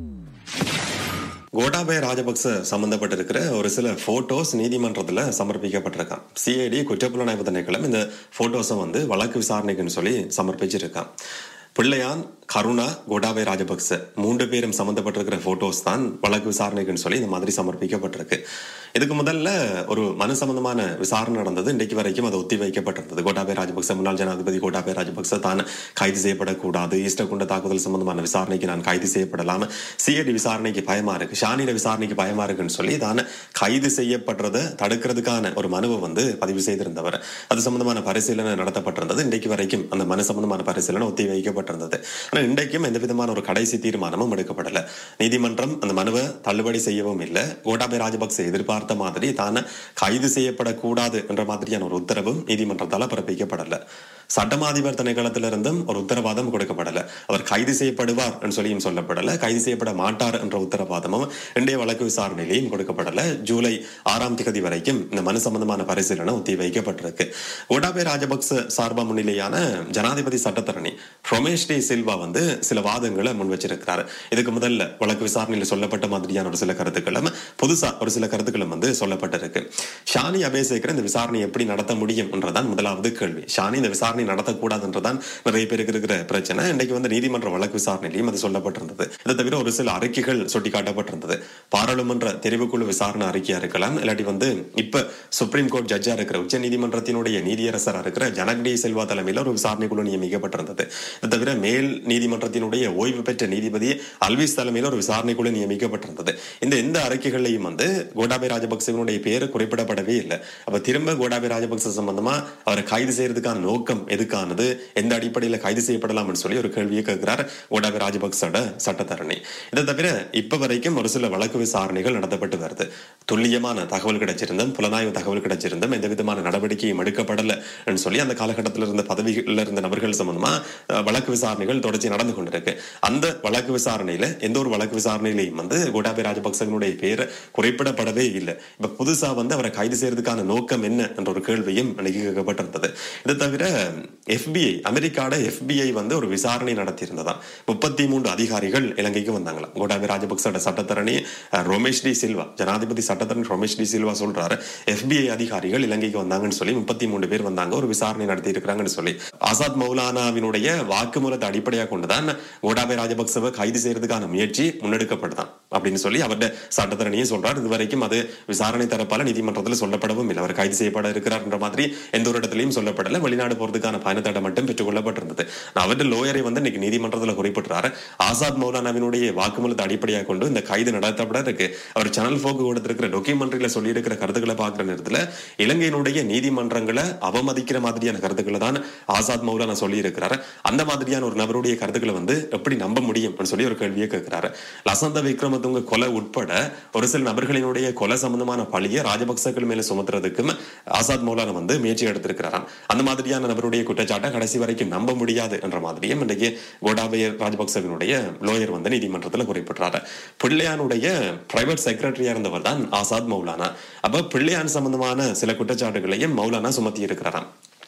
கோட்டாபய ராஜபக்ச சம்பந்தப்பட்டிருக்கிற ஒரு சில போட்டோஸ் நீதிமன்றத்துல சமர்ப்பிக்கப்பட்டிருக்கான் சிஐடி குற்றப்புலனாய்வு திணைக்களம் இந்த போட்டோஸை வந்து வழக்கு விசாரணைக்குன்னு சொல்லி சமர்ப்பிச்சிருக்கான் பிள்ளையான் கருணா கோட்டாபய ராஜபக்ச மூன்று பேரும் சம்பந்தப்பட்டிருக்கிற போட்டோஸ் தான் வழக்கு விசாரணைக்குன்னு சொல்லி இந்த மாதிரி சமர்ப்பிக்கப்பட்டிருக்கு இதுக்கு முதல்ல ஒரு மனு சம்பந்தமான விசாரணை நடந்தது இன்றைக்கு வரைக்கும் அது ஒத்தி வைக்கப்பட்டிருந்தது கோட்டாபய ராஜபக்ச முன்னாள் ஜனாதிபதி கோட்டாபய ராஜபக்ச தான் கைது செய்யப்படக்கூடாது ஈஸ்டர் குண்ட தாக்குதல் சம்பந்தமான விசாரணைக்கு நான் கைது செய்யப்படலாம் சிஐடி விசாரணைக்கு பயமா இருக்கு ஷானிட விசாரணைக்கு பயமா இருக்குன்னு சொல்லி தான் கைது செய்யப்படுறதை தடுக்கிறதுக்கான ஒரு மனுவை வந்து பதிவு செய்திருந்தவர் அது சம்பந்தமான பரிசீலனை நடத்தப்பட்டிருந்தது இன்றைக்கு வரைக்கும் அந்த மனு சம்பந்தமான பரிசீலனை ஒத்தி வைக்கப்பட்டிருந்தது ஆனா இன்றைக்கும் எந்த விதமான ஒரு கடைசி தீர்மானமும் எடுக்கப்படல நீதிமன்றம் அந்த மனுவை தள்ளுபடி செய்யவும் இல்லை கோட்டாபய ராஜபக்சே எதிர்பார்த்த மாதிரி தானே கைது செய்யப்படக்கூடாது என்ற மாதிரியான ஒரு உத்தரவும் நீதிமன்றத்தால பிறப்பிக்கப்படல சட்டமாதிபர் திணைக்களத்திலிருந்தும் ஒரு உத்தரவாதம் கொடுக்கப்படல அவர் கைது செய்யப்படுவார் என்று சொல்லியும் சொல்லப்படல கைது செய்யப்பட மாட்டார் என்ற உத்தரவாதமும் இன்றைய வழக்கு விசாரணையிலையும் கொடுக்கப்படல ஜூலை ஆறாம் திகதி வரைக்கும் இந்த மனு சம்பந்தமான பரிசீலனை ஒத்தி வைக்கப்பட்டிருக்கு கோட்டாபய ராஜபக்ச சார்பா முன்னிலையான ஜனாதிபதி சட்டத்தரணி ரமேஷ் டி சில்வா வந்து சில வாதங்களை முன் வச்சிருக்கிறார் இதுக்கு முதல்ல வழக்கு விசாரணையில் சொல்லப்பட்ட மாதிரியான ஒரு சில கருத்துக்களும் புதுசா ஒரு சில கருத்துக்களும் வந்து சொல்லப்பட்டிருக்கு ஷானி அபேசேகர் இந்த விசாரணை எப்படி நடத்த முடியும் என்றதான் முதலாவது கேள்வி ஷானி இந்த விசாரணை நடத்தக்கூடாதுன்றதான் நிறைய பேருக்கு இருக்கிற பிரச்சனை இன்றைக்கு வந்து நீதிமன்ற வழக்கு விசாரணையிலையும் அது சொல்லப்பட்டிருந்தது இதை தவிர ஒரு சில அறிக்கைகள் சுட்டி காட்டப்பட்டிருந்தது பாராளுமன்ற தெரிவுக்குழு விசாரணை அறிக்கையா இருக்கலாம் இல்லாட்டி வந்து இப்ப சுப்ரீம் கோர்ட் ஜட்ஜா இருக்கிற உச்ச நீதிமன்றத்தினுடைய நீதியரசரா இருக்கிற ஜனக்டி செல்வா தலைமையில ஒரு விசாரணை குழு நியமிக்கப்பட்டிருந்தது இது தவிர மேல் நீதிமன்றத்தினுடைய ஓய்வு பெற்ற நீதிபதி அல்விஸ் தலைமையில ஒரு விசாரணை குழு நியமிக்கப்பட்டிருந்தது இந்த எந்த அறிக்கைகளையும் வந்து கோட்டாபய ராஜபக்சவனுடைய பேர் குறிப்பிடப்படவே இல்லை அப்ப திரும்ப கோட்டாபய ராஜபக்ச சம்பந்தமா அவரை கைது செய்யறதுக்கான நோக்கம் எதுக்கானது எந்த அடிப்படையில கைது செய்யப்படலாம்னு சொல்லி ஒரு கேள்வியை கேட்கிறார் கோட்டாபய ராஜபக்சோட சட்டத்தரணி இதை தவிர இப்ப வரைக்கும் ஒரு சில வழக்கு விசாரணைகள் நடத்தப்பட்டு வருது துல்லியமான தகவல் கிடைச்சிருந்தும் புலனாய்வு தகவல் கிடைச்சிருந்தும் எந்த விதமான நடவடிக்கையும் எடுக்கப்படல என்று சொல்லி அந்த காலகட்டத்தில் இருந்த பதவிகளில் இருந்த நபர்கள் சம்பந்தமா அஹ், வழக்கு விசாரணைகள் தொடர்ச்சி நடந்து கொண்டிருக்கு அந்த வழக்கு விசாரணையில எந்த ஒரு வழக்கு விசாரணையிலையும் வந்து கோட்டாபய ராஜபக்சனுடைய பேர் குறிப்பிடப்படவே இல்லை இப்ப புதுசா வந்து அவரை கைது செய்யறதுக்கான நோக்கம் என்ன என்ற ஒரு கேள்வியும் அன்னைக்கு கேட்கப்பட்டிருந்தது இது தவிர எஃபிஐ அமெரிக்காட எஃபிஐ வந்து ஒரு விசாரணை நடத்தியிருந்ததா முப்பத்தி மூன்று அதிகாரிகள் இலங்கைக்கு வந்தாங்களாம் கோட்டாபய ராஜபக்சோட சட்டத்தரணி அஹ், ரமேஷ் டி சில்வா ஜனாதிபதி சட்டத்தரணி ரமேஷ் டி சில்வா சொல்றாரு எஃபிஐ அதிகாரிகள் இலங்கைக்கு வந்தாங்கன்னு சொல்லி முப்பத்தி மூணு பேர் வந்தாங்க ஒரு விசாரணை நடத்தி இருக்கிறாங்கன்னு சொல்லி ஆசாத் மௌலானாவினுடைய வாக்குமூலத்தை அடிப்படையாக கொண்டுதான் கோட்டாபய ராஜபக்சவை கைது செய்யறதுக்கான முயற்சி முன்னெடுக்கப்படுதான் அப்படின்னு சொல்லி அவருடைய சட்டத்தரணியும் சொல்றார் இது வரைக்கும் அது விசாரணை தரப்பால நீதிமன்றத்தில் சொல்லப்படவும் இல்லை அவர் கைது செய்யப்பட இருக்கிறார்ன்ற மாதிரி எந்த ஒரு இடத்துலயும் சொல்லப்படல வெளிநாடு போறதுக்கான பயணத்தடை மட்டும் பெற்றுக் கொள்ளப்பட்டிருந்தது அவருடைய லோயரை வந்து இன்னைக்கு நீதிமன்றத்தில் குறிப்பிட்டாரு ஆசாத் மௌலானாவினுடைய வாக்குமூலத்தை அடிப்படையாக கொண்டு இந்த கைது நடத்தப்பட இருக்கு அவர் சேனல் போக்கு கொடுத்திருக்கிற டாக்குமெண்ட்ரியில சொல்லி இருக்கிற கருத்துக்களை பார்க்கிற நேரத்துல இலங்கையினுடைய நீதிமன்றங்களை அவமதிக்கிற மாதிரியான கருத்துக்களை தான் ஆசாத் மௌலானா சொல்லி இருக்கிறாரு அந்த மாதிரியான ஒரு நபருடைய கருத்துக்களை வந்து எப்படி நம்ப முடியும் அப்படின்னு சொல்லி ஒரு கேள்வியை கேட்கிறாரு லசந்த விக்ரமதுங்க கொலை உட்பட ஒரு சில நபர்களினுடைய கொலை சம்பந்தமான பழியை ராஜபக்சர்கள் மேல சுமத்துறதுக்கும் ஆசாத் மௌலானா வந்து முயற்சி எடுத்திருக்கிறாராம் அந்த மாதிரியான நபருடைய குற்றச்சாட்டை கடைசி வரைக்கும் நம்ப முடியாது என்ற மாதிரியும் இன்றைக்கு கோடாபய ராஜபக்சவினுடைய லோயர் வந்து நீதிமன்றத்தில் குறிப்பிட்டாரு பிள்ளையானுடைய பிரைவேட் செக்ரட்டரியா இருந்தவர் தான் ஆசாத் மௌலானா அப்ப பிள்ளையான் சம்பந்தமான சில குற்றச்சாட்டுகளையும் மௌலானா சுமத்தி இருக்கிறாராம்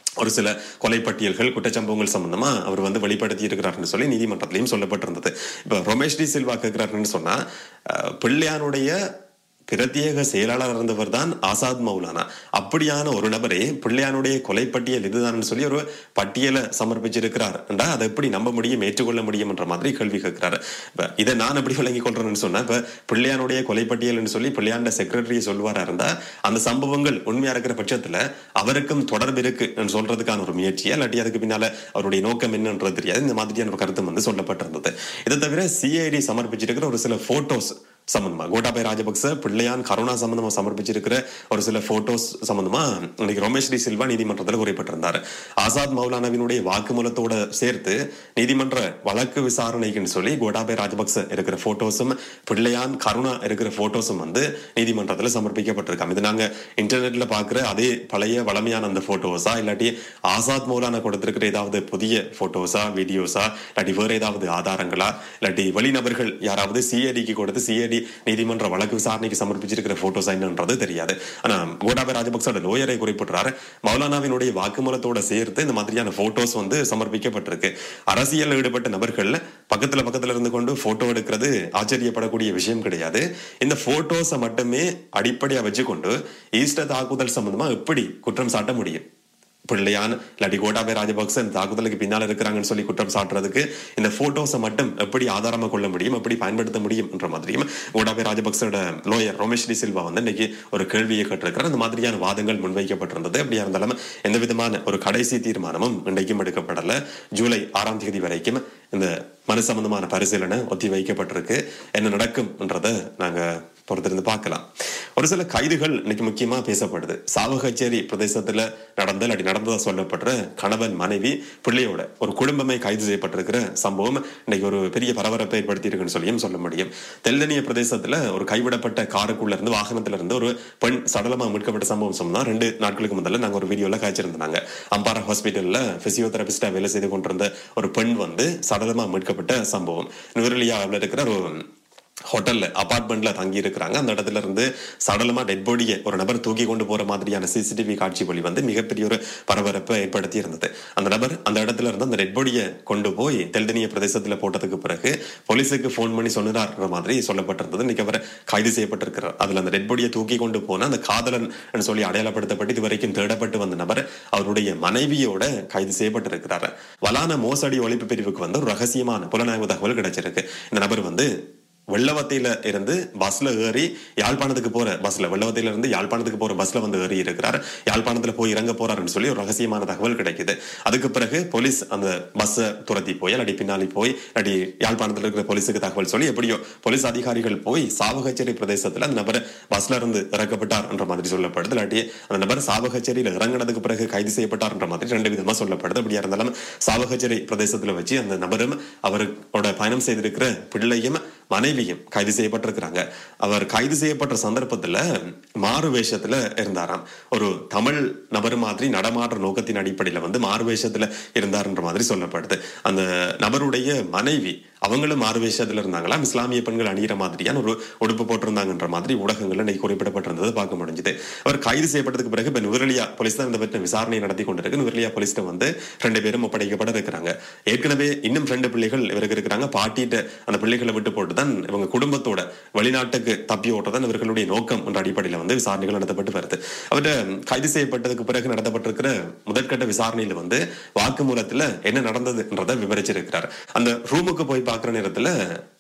ஒரு சில கொலைப்பட்டியல்கள் குற்றச்சம்பவங்கள் சம்பந்தமா அவர் வந்து வெளிப்படுத்தி இருக்கிறார்னு சொல்லி நீதிமன்றத்திலையும் சொல்லப்பட்டிருந்தது இப்ப ரமேஷ் டி சில்வா கேட்கிறாருன்னு சொன்னா அஹ், பிள்ளையானுடைய பிரத்யேக செயலாளர் இருந்தவர் தான் ஆசாத் மௌலானா அப்படியான ஒரு நபரே பிள்ளையானுடைய கொலைப்பட்டியல் இதுதான் சொல்லி ஒரு பட்டியலை சமர்ப்பிச்சிருக்கிறார் என்றா அதை எப்படி நம்ப முடியும் ஏற்றுக்கொள்ள முடியும் என்ற மாதிரி கேள்வி கேட்கிறாரு இப்ப இதை நான் எப்படி விளங்கி கொள்றேன்னு சொன்னா இப்ப பிள்ளையானுடைய கொலைப்பட்டியல்னு சொல்லி பிள்ளையாண்ட செக்ரட்டரியை சொல்வாரா இருந்தா அந்த சம்பவங்கள் உண்மையா இருக்கிற பட்சத்துல அவருக்கும் தொடர்பு இருக்கு என்று சொல்றதுக்கான ஒரு முயற்சியா இல்லாட்டி அதுக்கு பின்னால அவருடைய நோக்கம் என்னன்றது தெரியாது இந்த மாதிரியான ஒரு கருத்து வந்து சொல்லப்பட்டிருந்தது இதை தவிர சிஐடி சமர்ப்பிச்சிருக்கிற ஒரு சில போட்டோஸ் சம்பந்தமா கோட்டாபய ராஜபக்ச பிள்ளையான் கருணா சம்பந்தமா சமர்ப்பிச்சிருக்கிற ஒரு சில போட்டோஸ் சம்பந்தமா இன்னைக்கு ரமேஷ் டி சில்வா நீதிமன்றத்தில் குறிப்பிட்டிருந்தார் ஆசாத் மௌலானாவினுடைய வாக்குமூலத்தோட சேர்த்து நீதிமன்ற வழக்கு விசாரணைக்குன்னு சொல்லி கோட்டாபய ராஜபக்ச இருக்கிற போட்டோஸும் பிள்ளையான் கருணா இருக்கிற போட்டோஸும் வந்து நீதிமன்றத்தில் சமர்ப்பிக்கப்பட்டிருக்காங்க இது நாங்க இன்டர்நெட்ல பாக்குற அதே பழைய வளமையான அந்த போட்டோஸா இல்லாட்டி ஆசாத் மௌலானா கொடுத்திருக்கிற ஏதாவது புதிய போட்டோஸா வீடியோஸா இல்லாட்டி வேற ஏதாவது ஆதாரங்களா இல்லாட்டி வெளிநபர்கள் யாராவது சிஐடிக்கு கொடுத்து சிஐடி நீதிமன்ற வழக்கு விசாரணைக்கு சமர்ப்பிச்சிருக்கிற போட்டோஸ் என்னன்றது தெரியாது ஆனா கோட்டாபய ராஜபக்சோட லோயரை குறிப்பிடுறாரு மௌலானாவினுடைய வாக்குமூலத்தோட சேர்த்து இந்த மாதிரியான போட்டோஸ் வந்து சமர்ப்பிக்கப்பட்டிருக்கு அரசியல் ஈடுபட்ட நபர்கள் பக்கத்துல பக்கத்துல இருந்து கொண்டு போட்டோ எடுக்கிறது ஆச்சரியப்படக்கூடிய விஷயம் கிடையாது இந்த போட்டோஸை மட்டுமே அடிப்படையா வச்சுக்கொண்டு ஈஸ்டர் தாக்குதல் சம்பந்தமா எப்படி குற்றம் சாட்ட முடியும் பிள்ளையான் இல்லாட்டி கோட்டாபய ராஜபக்ச இந்த தாக்குதலுக்கு பின்னால இருக்கிறாங்கன்னு சொல்லி குற்றம் சாட்டுறதுக்கு இந்த போட்டோஸை மட்டும் எப்படி ஆதாரமா கொள்ள முடியும் எப்படி பயன்படுத்த முடியும் என்ற மாதிரியும் கோட்டாபய ராஜபக்சோட லோயர் ரமேஷ் டி சில்வா வந்து இன்னைக்கு ஒரு கேள்வியை கேட்டிருக்கிறார் இந்த மாதிரியான வாதங்கள் முன்வைக்கப்பட்டிருந்தது எப்படியா இருந்தாலும் எந்த விதமான ஒரு கடைசி தீர்மானமும் இன்றைக்கும் எடுக்கப்படல ஜூலை ஆறாம் தேதி வரைக்கும் இந்த மனு சம்பந்தமான பரிசீலனை ஒத்தி வைக்கப்பட்டிருக்கு என்ன நடக்கும்ன்றத நாங்க பொறுத்திருந்து பார்க்கலாம் ஒரு சில கைதுகள் இன்னைக்கு முக்கியமா பேசப்படுது சாவகச்சேரி பிரதேசத்துல நடந்த இல்லாட்டி நடந்ததா சொல்லப்படுற கணவன் மனைவி பிள்ளையோட ஒரு குடும்பமே கைது செய்யப்பட்டிருக்கிற சம்பவம் இன்னைக்கு ஒரு பெரிய பரபரப்பை ஏற்படுத்தி இருக்குன்னு சொல்லியும் சொல்ல முடியும் தெல்லனிய பிரதேசத்துல ஒரு கைவிடப்பட்ட காருக்குள்ள இருந்து வாகனத்துல இருந்து ஒரு பெண் சடலமா மீட்கப்பட்ட சம்பவம் சொன்னா ரெண்டு நாட்களுக்கு முதல்ல நாங்க ஒரு வீடியோல காய்ச்சிருந்தாங்க அம்பாரா ஹாஸ்பிட்டல்ல பிசியோதெரபிஸ்டா வேலை செய்து கொண்டிருந்த ஒரு பெண் வந்து சடலமா மீட்கப்பட்ட சம்பவம் நுவரெலியாவில் இருக்கிற ஒரு ஹோட்டல்ல அபார்ட்மெண்ட்ல தங்கி இருக்கிறாங்க அந்த இடத்துல இருந்து சடலமா டெட் பாடியை ஒரு நபர் தூக்கி கொண்டு போற மாதிரியான சிசிடிவி காட்சி ஒளி வந்து மிகப்பெரிய ஒரு பரபரப்பை ஏற்படுத்தி இருந்தது அந்த நபர் அந்த இடத்துல இருந்து அந்த டெட் பாடியை கொண்டு போய் தெல்தனிய பிரதேசத்துல போட்டதுக்கு பிறகு போலீஸுக்கு ஃபோன் பண்ணி சொன்னார்ன்ற மாதிரி சொல்லப்பட்டிருந்தது இன்னைக்கு அவர் கைது செய்யப்பட்டிருக்கிறார் அதுல அந்த டெட் பாடியை தூக்கி கொண்டு போன அந்த காதலன் சொல்லி அடையாளப்படுத்தப்பட்டு இதுவரைக்கும் தேடப்பட்டு வந்த நபர் அவருடைய மனைவியோட கைது செய்யப்பட்டிருக்கிறார் வலான மோசடி ஒழிப்பு பிரிவுக்கு வந்து ஒரு ரகசியமான புலனாய்வு தகவல் கிடைச்சிருக்கு இந்த நபர் வந்து வெள்ளவத்தையில இருந்து பஸ்ல ஏறி யாழ்ப்பாணத்துக்கு போற பஸ்ல வெள்ளவத்தையில இருந்து யாழ்ப்பாணத்துக்கு போற பஸ்ல வந்து ஏறி இருக்கிறார் யாழ்ப்பாணத்துல போய் இறங்க போறாருன்னு சொல்லி ஒரு ரகசியமான தகவல் கிடைக்குது அதுக்கு பிறகு போலீஸ் அந்த பஸ்ஸை துரத்தி போய் அடி பின்னாடி போய் அடி யாழ்ப்பாணத்துல இருக்கிற போலீஸுக்கு தகவல் சொல்லி எப்படியோ போலீஸ் அதிகாரிகள் போய் சாவகச்சேரி பிரதேசத்துல அந்த நபர் பஸ்ல இருந்து இறக்கப்பட்டார் என்ற மாதிரி சொல்லப்படுது இல்லாட்டி அந்த நபர் சாவகச்சேரியில இறங்கினதுக்கு பிறகு கைது செய்யப்பட்டார் என்ற மாதிரி ரெண்டு விதமா சொல்லப்படுது அப்படியா இருந்தாலும் சாவகச்சேரி பிரதேசத்துல வச்சு அந்த நபரும் அவரோட பயணம் செய்திருக்கிற பிள்ளையும் மனைவியும் கைது செய்யப்பட்டிருக்கிறாங்க அவர் கைது செய்யப்பட்ட சந்தர்ப்பத்துல மாறு வேஷத்துல இருந்தாராம் ஒரு தமிழ் நபர் மாதிரி நடமாடுற நோக்கத்தின் அடிப்படையில வந்து மாறு வேஷத்துல இருந்தார்ன்ற மாதிரி சொல்லப்படுது அந்த நபருடைய மனைவி அவங்களும் மாறு வேஷத்துல இருந்தாங்களாம் இஸ்லாமிய பெண்கள் அணிகிற மாதிரியான ஒரு உடுப்பு போட்டிருந்தாங்கன்ற மாதிரி ஊடகங்கள்ல இன்னைக்கு குறிப்பிடப்பட்டிருந்தது பார்க்க முடிஞ்சது அவர் கைது செய்யப்பட்டதுக்கு பிறகு இப்ப நுவரெலியா போலீஸ் தான் இந்த பற்றின விசாரணை நடத்தி கொண்டிருக்கு நுவரெலியா போலீஸ்ல வந்து ரெண்டு பேரும் ஒப்படைக்கப்பட இருக்கிறாங்க ஏற்கனவே இன்னும் ரெண்டு பிள்ளைகள் இவருக்கு இருக்கிறாங்க பாட்டிட்ட அந்த பிள்ளைகளை விட்டு போட்டு தான் இவங்க குடும்பத்தோட வெளிநாட்டுக்கு தப்பி ஓட்டதான் இவர்களுடைய நோக்கம் என்ற அடிப்படையில வந்து விசாரணைகள் நடத்தப்பட்டு வருது அவர்கிட்ட கைது செய்யப்பட்டதுக்கு பிறகு நடத்தப்பட்டிருக்கிற முதற்கட்ட விசாரணையில வந்து வாக்குமூலத்துல என்ன நடந்ததுன்றதை விவரிச்சிருக்கிறார் அந்த ரூமுக்கு போய் பார்க்கிற நேரத்துல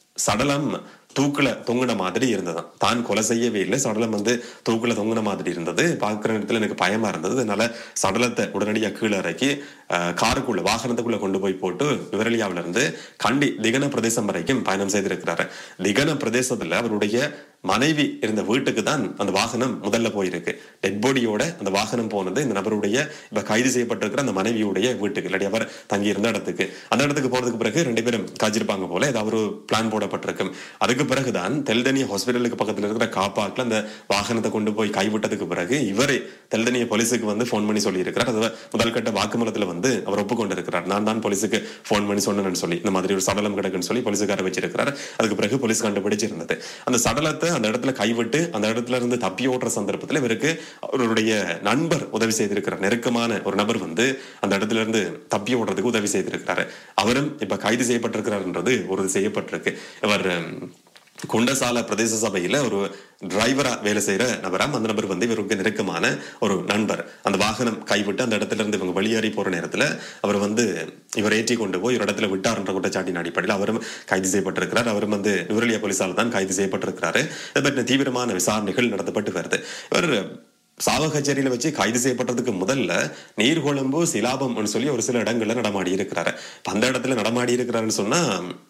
சடலம் தூக்குல தொங்குன மாதிரி இருந்ததாம் தான் கொலை செய்யவே இல்லை சடலம் வந்து தூக்குல தொங்குன மாதிரி இருந்தது பார்க்குற நேரத்துல எனக்கு பயமா இருந்தது அதனால சடலத்தை உடனடியாக கீழே இறக்கி அஹ், காருக்குள்ள வாகனத்துக்குள்ள கொண்டு போய் போட்டு விவரலியாவில இருந்து கண்டி திகன பிரதேசம் வரைக்கும் பயணம் செய்திருக்கிறாரு திகன பிரதேசத்துல அவருடைய மனைவி இருந்த வீட்டுக்கு தான் அந்த வாகனம் முதல்ல போயிருக்கு டெட் பாடியோட அந்த வாகனம் போனது இந்த நபருடைய இப்ப கைது செய்யப்பட்டிருக்கிற அந்த மனைவியுடைய வீட்டுக்கு இல்லாட்டி அவர் தங்கி இருந்த இடத்துக்கு அந்த இடத்துக்கு போறதுக்கு பிறகு ரெண்டு பேரும் காய்ச்சிருப்பாங்க போல ஏதாவது ஒரு பிளான் போடப்பட்டிருக்கும் அதுக்கு பிறகுதான் தெல்தனிய ஹாஸ்பிட்டலுக்கு பக்கத்துல இருக்கிற காப்பாக்குல அந்த வாகனத்தை கொண்டு போய் கைவிட்டதுக்கு பிறகு இவரே தெல்தனிய போலீஸுக்கு வந்து ஃபோன் பண்ணி சொல்லி இருக்கிறார் அது முதல் கட்ட வாக்குமூலத்துல வந்து அவர் ஒப்புக்கொண்டிருக்கிறார் நான் தான் போலீஸுக்கு ஃபோன் பண்ணி சொன்னேன்னு சொல்லி இந்த மாதிரி ஒரு சடலம் கிடக்குன்னு சொல்லி போலீஸுக்கார வச்சிருக்கிறார் அதுக்கு பிறகு போலீஸ் கண்டுபிடிச்சிருந்தது அந்த சடலத்தை நபரை அந்த இடத்துல கைவிட்டு அந்த இடத்துல இருந்து தப்பி ஓடுற சந்தர்ப்பத்தில் இவருக்கு அவருடைய நண்பர் உதவி செய்திருக்கிறார் நெருக்கமான ஒரு நபர் வந்து அந்த இடத்துல இருந்து தப்பி ஓடுறதுக்கு உதவி செய்திருக்கிறாரு அவரும் இப்ப கைது செய்யப்பட்டிருக்கிறார்ன்றது உறுதி செய்யப்பட்டிருக்கு இவர் உம், குண்டசால பிரதேச சபையில ஒரு டிரைவரா வேலை செய்யற நபராம் அந்த நபர் வந்து இவருக்கு நெருக்கமான ஒரு நண்பர் அந்த வாகனம் கைவிட்டு அந்த இடத்துல இருந்து இவங்க வெளியேறி போற நேரத்துல அவர் வந்து இவர் ஏற்றி கொண்டு போய் ஒரு இடத்துல விட்டார்ன்ற குற்றச்சாட்டின் அடிப்படையில் அவரும் கைது செய்யப்பட்டிருக்கிறார் அவரும் வந்து நுவரலியா போலீசால் தான் கைது செய்யப்பட்டிருக்கிறாரு இதை பற்றின தீவிரமான விசாரணைகள் நடத்தப்பட்டு வருது இவர் சாவகச்சேரியில வச்சு கைது செய்யப்பட்டதுக்கு முதல்ல நீர்கொழும்பு சிலாபம்னு சொல்லி ஒரு சில இடங்கள்ல நடமாடி இருக்கிறாரு இப்ப அந்த இடத்துல நடமாடி இருக்கிறாருன்னு சொன்னா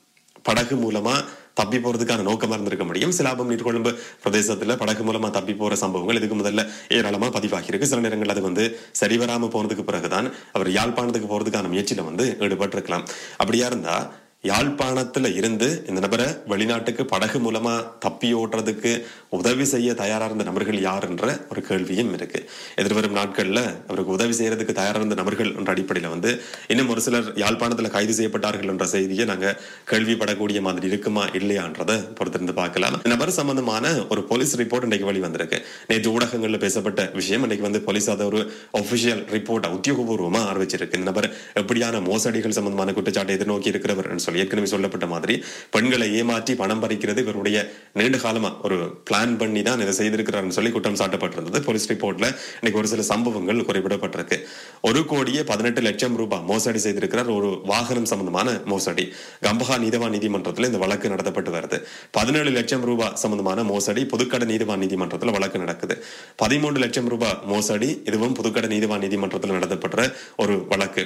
படகு மூலமா தப்பி போறதுக்கான நோக்கமா இருந்திருக்க முடியும் சிலாபம் நீர்கொழும்பு பிரதேசத்துல படகு மூலமா தப்பி போற சம்பவங்கள் இதுக்கு முதல்ல ஏராளமா பதிவாகி இருக்கு சில நேரங்கள் அது வந்து சரிவராம போனதுக்கு பிறகுதான் அவர் யாழ்ப்பாணத்துக்கு போறதுக்கான முயற்சியில வந்து ஈடுபட்டிருக்கலாம் அப்படியா இருந்தா யாழ்ப்பாணத்துல இருந்து இந்த நபரை வெளிநாட்டுக்கு படகு மூலமா தப்பி ஓட்டுறதுக்கு உதவி செய்ய தயாரா இருந்த நபர்கள் யார் என்ற ஒரு கேள்வியும் இருக்கு எதிர்வரும் நாட்கள்ல அவருக்கு உதவி செய்யறதுக்கு தயாரா இருந்த நபர்கள் என்ற அடிப்படையில வந்து இன்னும் ஒரு சிலர் யாழ்ப்பாணத்துல கைது செய்யப்பட்டார்கள் என்ற செய்தியை நாங்க கேள்விப்படக்கூடிய மாதிரி இருக்குமா இல்லையான்றதை பொறுத்திருந்து பார்க்கலாம் இந்த நபர் சம்பந்தமான ஒரு போலீஸ் ரிப்போர்ட் இன்னைக்கு வெளி வந்திருக்கு நேற்று ஊடகங்கள்ல பேசப்பட்ட விஷயம் இன்னைக்கு வந்து போலீஸ் அதை ஒரு ஒபிஷியல் ரிப்போர்ட் உத்தியோகபூர்வமா அறிவிச்சிருக்கு இந்த நபர் எப்படியான மோசடிகள் சம்பந்தமான குற்றச்சாட்டை எதிர்நோக்கி இருக்கிறவர் சொல்லி ஏற்கனவே சொல்லப்பட்ட மாதிரி பெண்களை ஏமாற்றி பணம் பறிக்கிறது இவருடைய நீண்ட காலமா ஒரு பிளான் பண்ணி தான் இதை செய்திருக்கிறார்னு சொல்லி குற்றம் சாட்டப்பட்டிருந்தது போலீஸ் ரிப்போர்ட்ல இன்னைக்கு ஒரு சில சம்பவங்கள் குறிப்பிடப்பட்டிருக்கு ஒரு கோடியே பதினெட்டு லட்சம் ரூபாய் மோசடி செய்திருக்கிறார் ஒரு வாகனம் சம்பந்தமான மோசடி கம்பஹா நீதவான் நீதிமன்றத்தில் இந்த வழக்கு நடத்தப்பட்டு வருது பதினேழு லட்சம் ரூபாய் சம்பந்தமான மோசடி புதுக்கடை நீதிவான் நீதிமன்றத்தில் வழக்கு நடக்குது பதிமூன்று லட்சம் ரூபாய் மோசடி இதுவும் புதுக்கடை நீதிவான் நீதிமன்றத்தில் நடத்தப்படுற ஒரு வழக்கு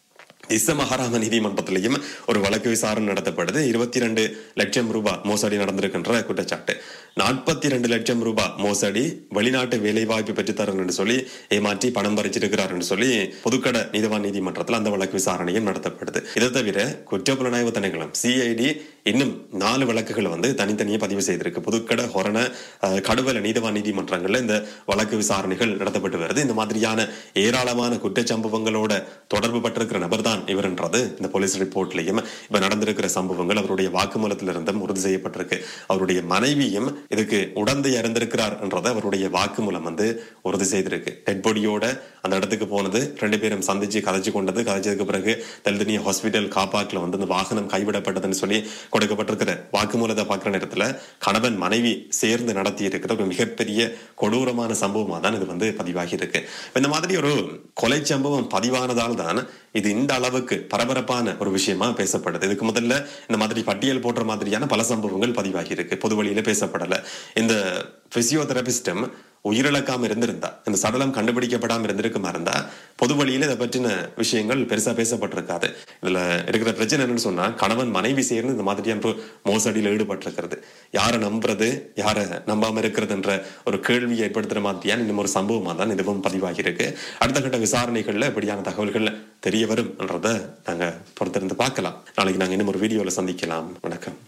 இச மகாராம நீதிமன்றத்திலையும் ஒரு வழக்கு விசாரணை நடத்தப்படுது இருபத்தி ரெண்டு லட்சம் ரூபாய் மோசடி நடந்திருக்கின்ற குற்றச்சாட்டு நாற்பத்தி ரெண்டு லட்சம் ரூபாய் மோசடி வெளிநாட்டு வேலை வாய்ப்பு பெற்றுத்தரன்னு சொல்லி ஏமாற்றி பணம் பறிச்சிருக்கிறார் சொல்லி புதுக்கடை நீதிவான் நீதிமன்றத்தில் அந்த வழக்கு விசாரணையும் நடத்தப்படுது இதை தவிர குற்றப்புலனாய்வு திணைக்களம் சிஐடி இன்னும் நாலு வழக்குகளை வந்து தனித்தனியே பதிவு செய்திருக்கு புதுக்கடை ஹொரண அஹ், கடுவல நீதிவான் நீதிமன்றங்கள்ல இந்த வழக்கு விசாரணைகள் நடத்தப்பட்டு வருது இந்த மாதிரியான ஏராளமான குற்றச்சம்பவங்களோட தொடர்பு பட்டிருக்கிற நபர் தான் இவர்ன்றது இந்த போலீஸ் ரிப்போர்ட்லயும் இப்ப நடந்திருக்கிற சம்பவங்கள் அவருடைய வாக்குமூலத்தில் இருந்தும் உறுதி செய்யப்பட்டிருக்கு அவருடைய மனைவியும் இதுக்கு உடந்தை அறிந்திருக்கிறார் என்றதை அவருடைய வாக்குமூலம் வந்து உறுதி செய்திருக்கு டெட் பாடியோட அந்த இடத்துக்கு போனது ரெண்டு பேரும் சந்திச்சு கதைச்சு கொண்டது கதைச்சதுக்கு பிறகு தல்தனிய ஹாஸ்பிட்டல் காப்பாக்கில் வந்து அந்த வாகனம் கைவிடப்பட்டதுன்னு சொல்லி கொடுக்கப்பட்டிருக்கிற வாக்குமூலத்தை பார்க்குற நேரத்துல கணவன் மனைவி சேர்ந்து நடத்தி இருக்கிற ஒரு மிகப்பெரிய கொடூரமான சம்பவமா தான் இது வந்து பதிவாகி இருக்கு இப்ப இந்த மாதிரி ஒரு கொலை சம்பவம் பதிவானதால் தான் இது இந்த அளவுக்கு பரபரப்பான ஒரு விஷயமா பேசப்படுது இதுக்கு முதல்ல இந்த மாதிரி பட்டியல் போடுற மாதிரியான பல சம்பவங்கள் பதிவாகி இருக்கு பொது வழியில பேசப்படல இந்த பிசியோதெரபிஸ்டம் உயிரிழக்காம இருந்திருந்தா இந்த சடலம் கண்டுபிடிக்கப்படாம இருந்திருக்குமா இருந்தா பொது வழியில இதை பற்றின விஷயங்கள் பெருசா பேசப்பட்டிருக்காது இதுல இருக்கிற பிரச்சனை என்னன்னு சொன்னா கணவன் மனைவி சேர்ந்து இந்த மாதிரியான ஒரு மோசடியில ஈடுபட்டிருக்கிறது யாரை நம்புறது யாரை நம்பாம இருக்கிறதுன்ற ஒரு கேள்வியை ஏற்படுத்துற மாதிரியான இன்னும் ஒரு சம்பவமா தான் இதுவும் பதிவாகி இருக்கு அடுத்த கட்ட விசாரணைகள்ல இப்படியான தகவல்கள் தெரிய வரும் என்றதை நாங்க பொறுத்திருந்து பார்க்கலாம் நாளைக்கு நாங்க இன்னும் ஒரு வீடியோல சந்திக்கலாம் வணக்கம்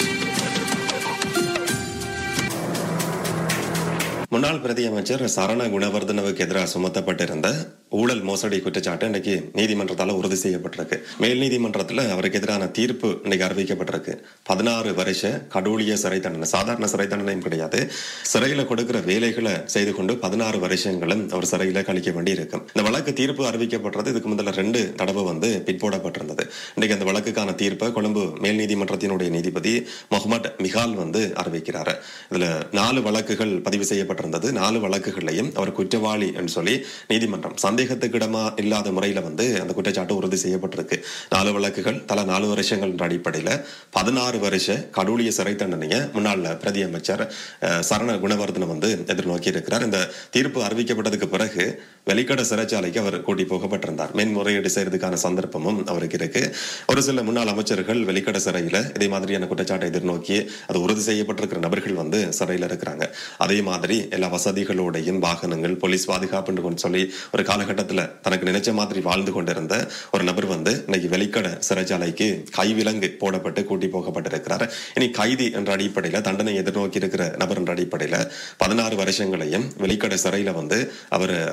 முன்னாள் பிரதி அமைச்சர் சரண குணவர்தனவுக்கு எதிராக சுமத்தப்பட்டிருந்த ஊழல் மோசடி குற்றச்சாட்டு இன்னைக்கு நீதிமன்றத்தால உறுதி செய்யப்பட்டிருக்கு மேல் நீதிமன்றத்துல அவருக்கு எதிரான தீர்ப்பு இன்னைக்கு அறிவிக்கப்பட்டிருக்கு பதினாறு வருஷ கடூழிய சிறை தண்டனை சாதாரண சிறை தண்டனையும் கிடையாது சிறையில கொடுக்கிற வேலைகளை செய்து கொண்டு பதினாறு வருஷங்களும் அவர் சிறையில கழிக்க வேண்டி இருக்கும் இந்த வழக்கு தீர்ப்பு அறிவிக்கப்பட்டது இதுக்கு முதல்ல ரெண்டு தடவை வந்து பிற்போடப்பட்டிருந்தது இன்னைக்கு அந்த வழக்குக்கான தீர்ப்பை கொழும்பு மேல் நீதிமன்றத்தினுடைய நீதிபதி முகமது மிகால் வந்து அறிவிக்கிறாரு இதுல நாலு வழக்குகள் பதிவு செய்யப்பட்டிருந்தது நாலு வழக்குகளையும் அவர் குற்றவாளி என்று சொல்லி நீதிமன்றம் சந்தேகத்துக்கிடமா இல்லாத முறையில வந்து அந்த குற்றச்சாட்டு உறுதி செய்யப்பட்டிருக்கு நாலு வழக்குகள் தலா நாலு வருஷங்கள் என்ற அடிப்படையில பதினாறு வருஷ கடூழிய சிறை தண்டனையை முன்னாள் பிரதி அமைச்சர் அஹ், சரண குணவர்தன வந்து எதிர்நோக்கி இருக்கிறார் இந்த தீர்ப்பு அறிவிக்கப்பட்டதுக்கு பிறகு வெளிக்கட சிறைச்சாலைக்கு அவர் கூட்டி போகப்பட்டிருந்தார் மேன்முறையீடு செய்யறதுக்கான சந்தர்ப்பமும் அவருக்கு இருக்கு ஒரு சில முன்னாள் அமைச்சர்கள் வெளிக்கட சிறையில இதே மாதிரியான குற்றச்சாட்டை எதிர்நோக்கி அது உறுதி செய்யப்பட்டிருக்கிற நபர்கள் வந்து சிறையில இருக்கிறாங்க அதே மாதிரி எல்லா வசதிகளோடையும் வாகனங்கள் போலீஸ் பாதுகாப்புன்னு கொண்டு சொல்லி ஒரு காலகட்டத்துல தனக்கு நினைச்ச மாதிரி வாழ்ந்து கொண்டிருந்த ஒரு நபர் வந்து இன்னைக்கு வெளிக்கட சிறைச்சாலைக்கு கைவிலங்கு போடப்பட்டு கூட்டி போகப்பட்டிருக்கிறார் இனி கைதி என்ற அடிப்படையில தண்டனை எதிர்நோக்கி இருக்கிற நபர் என்ற அடிப்படையில பதினாறு வருஷங்களையும் வெளிக்கட சிறையில வந்து அவர் கழிக்க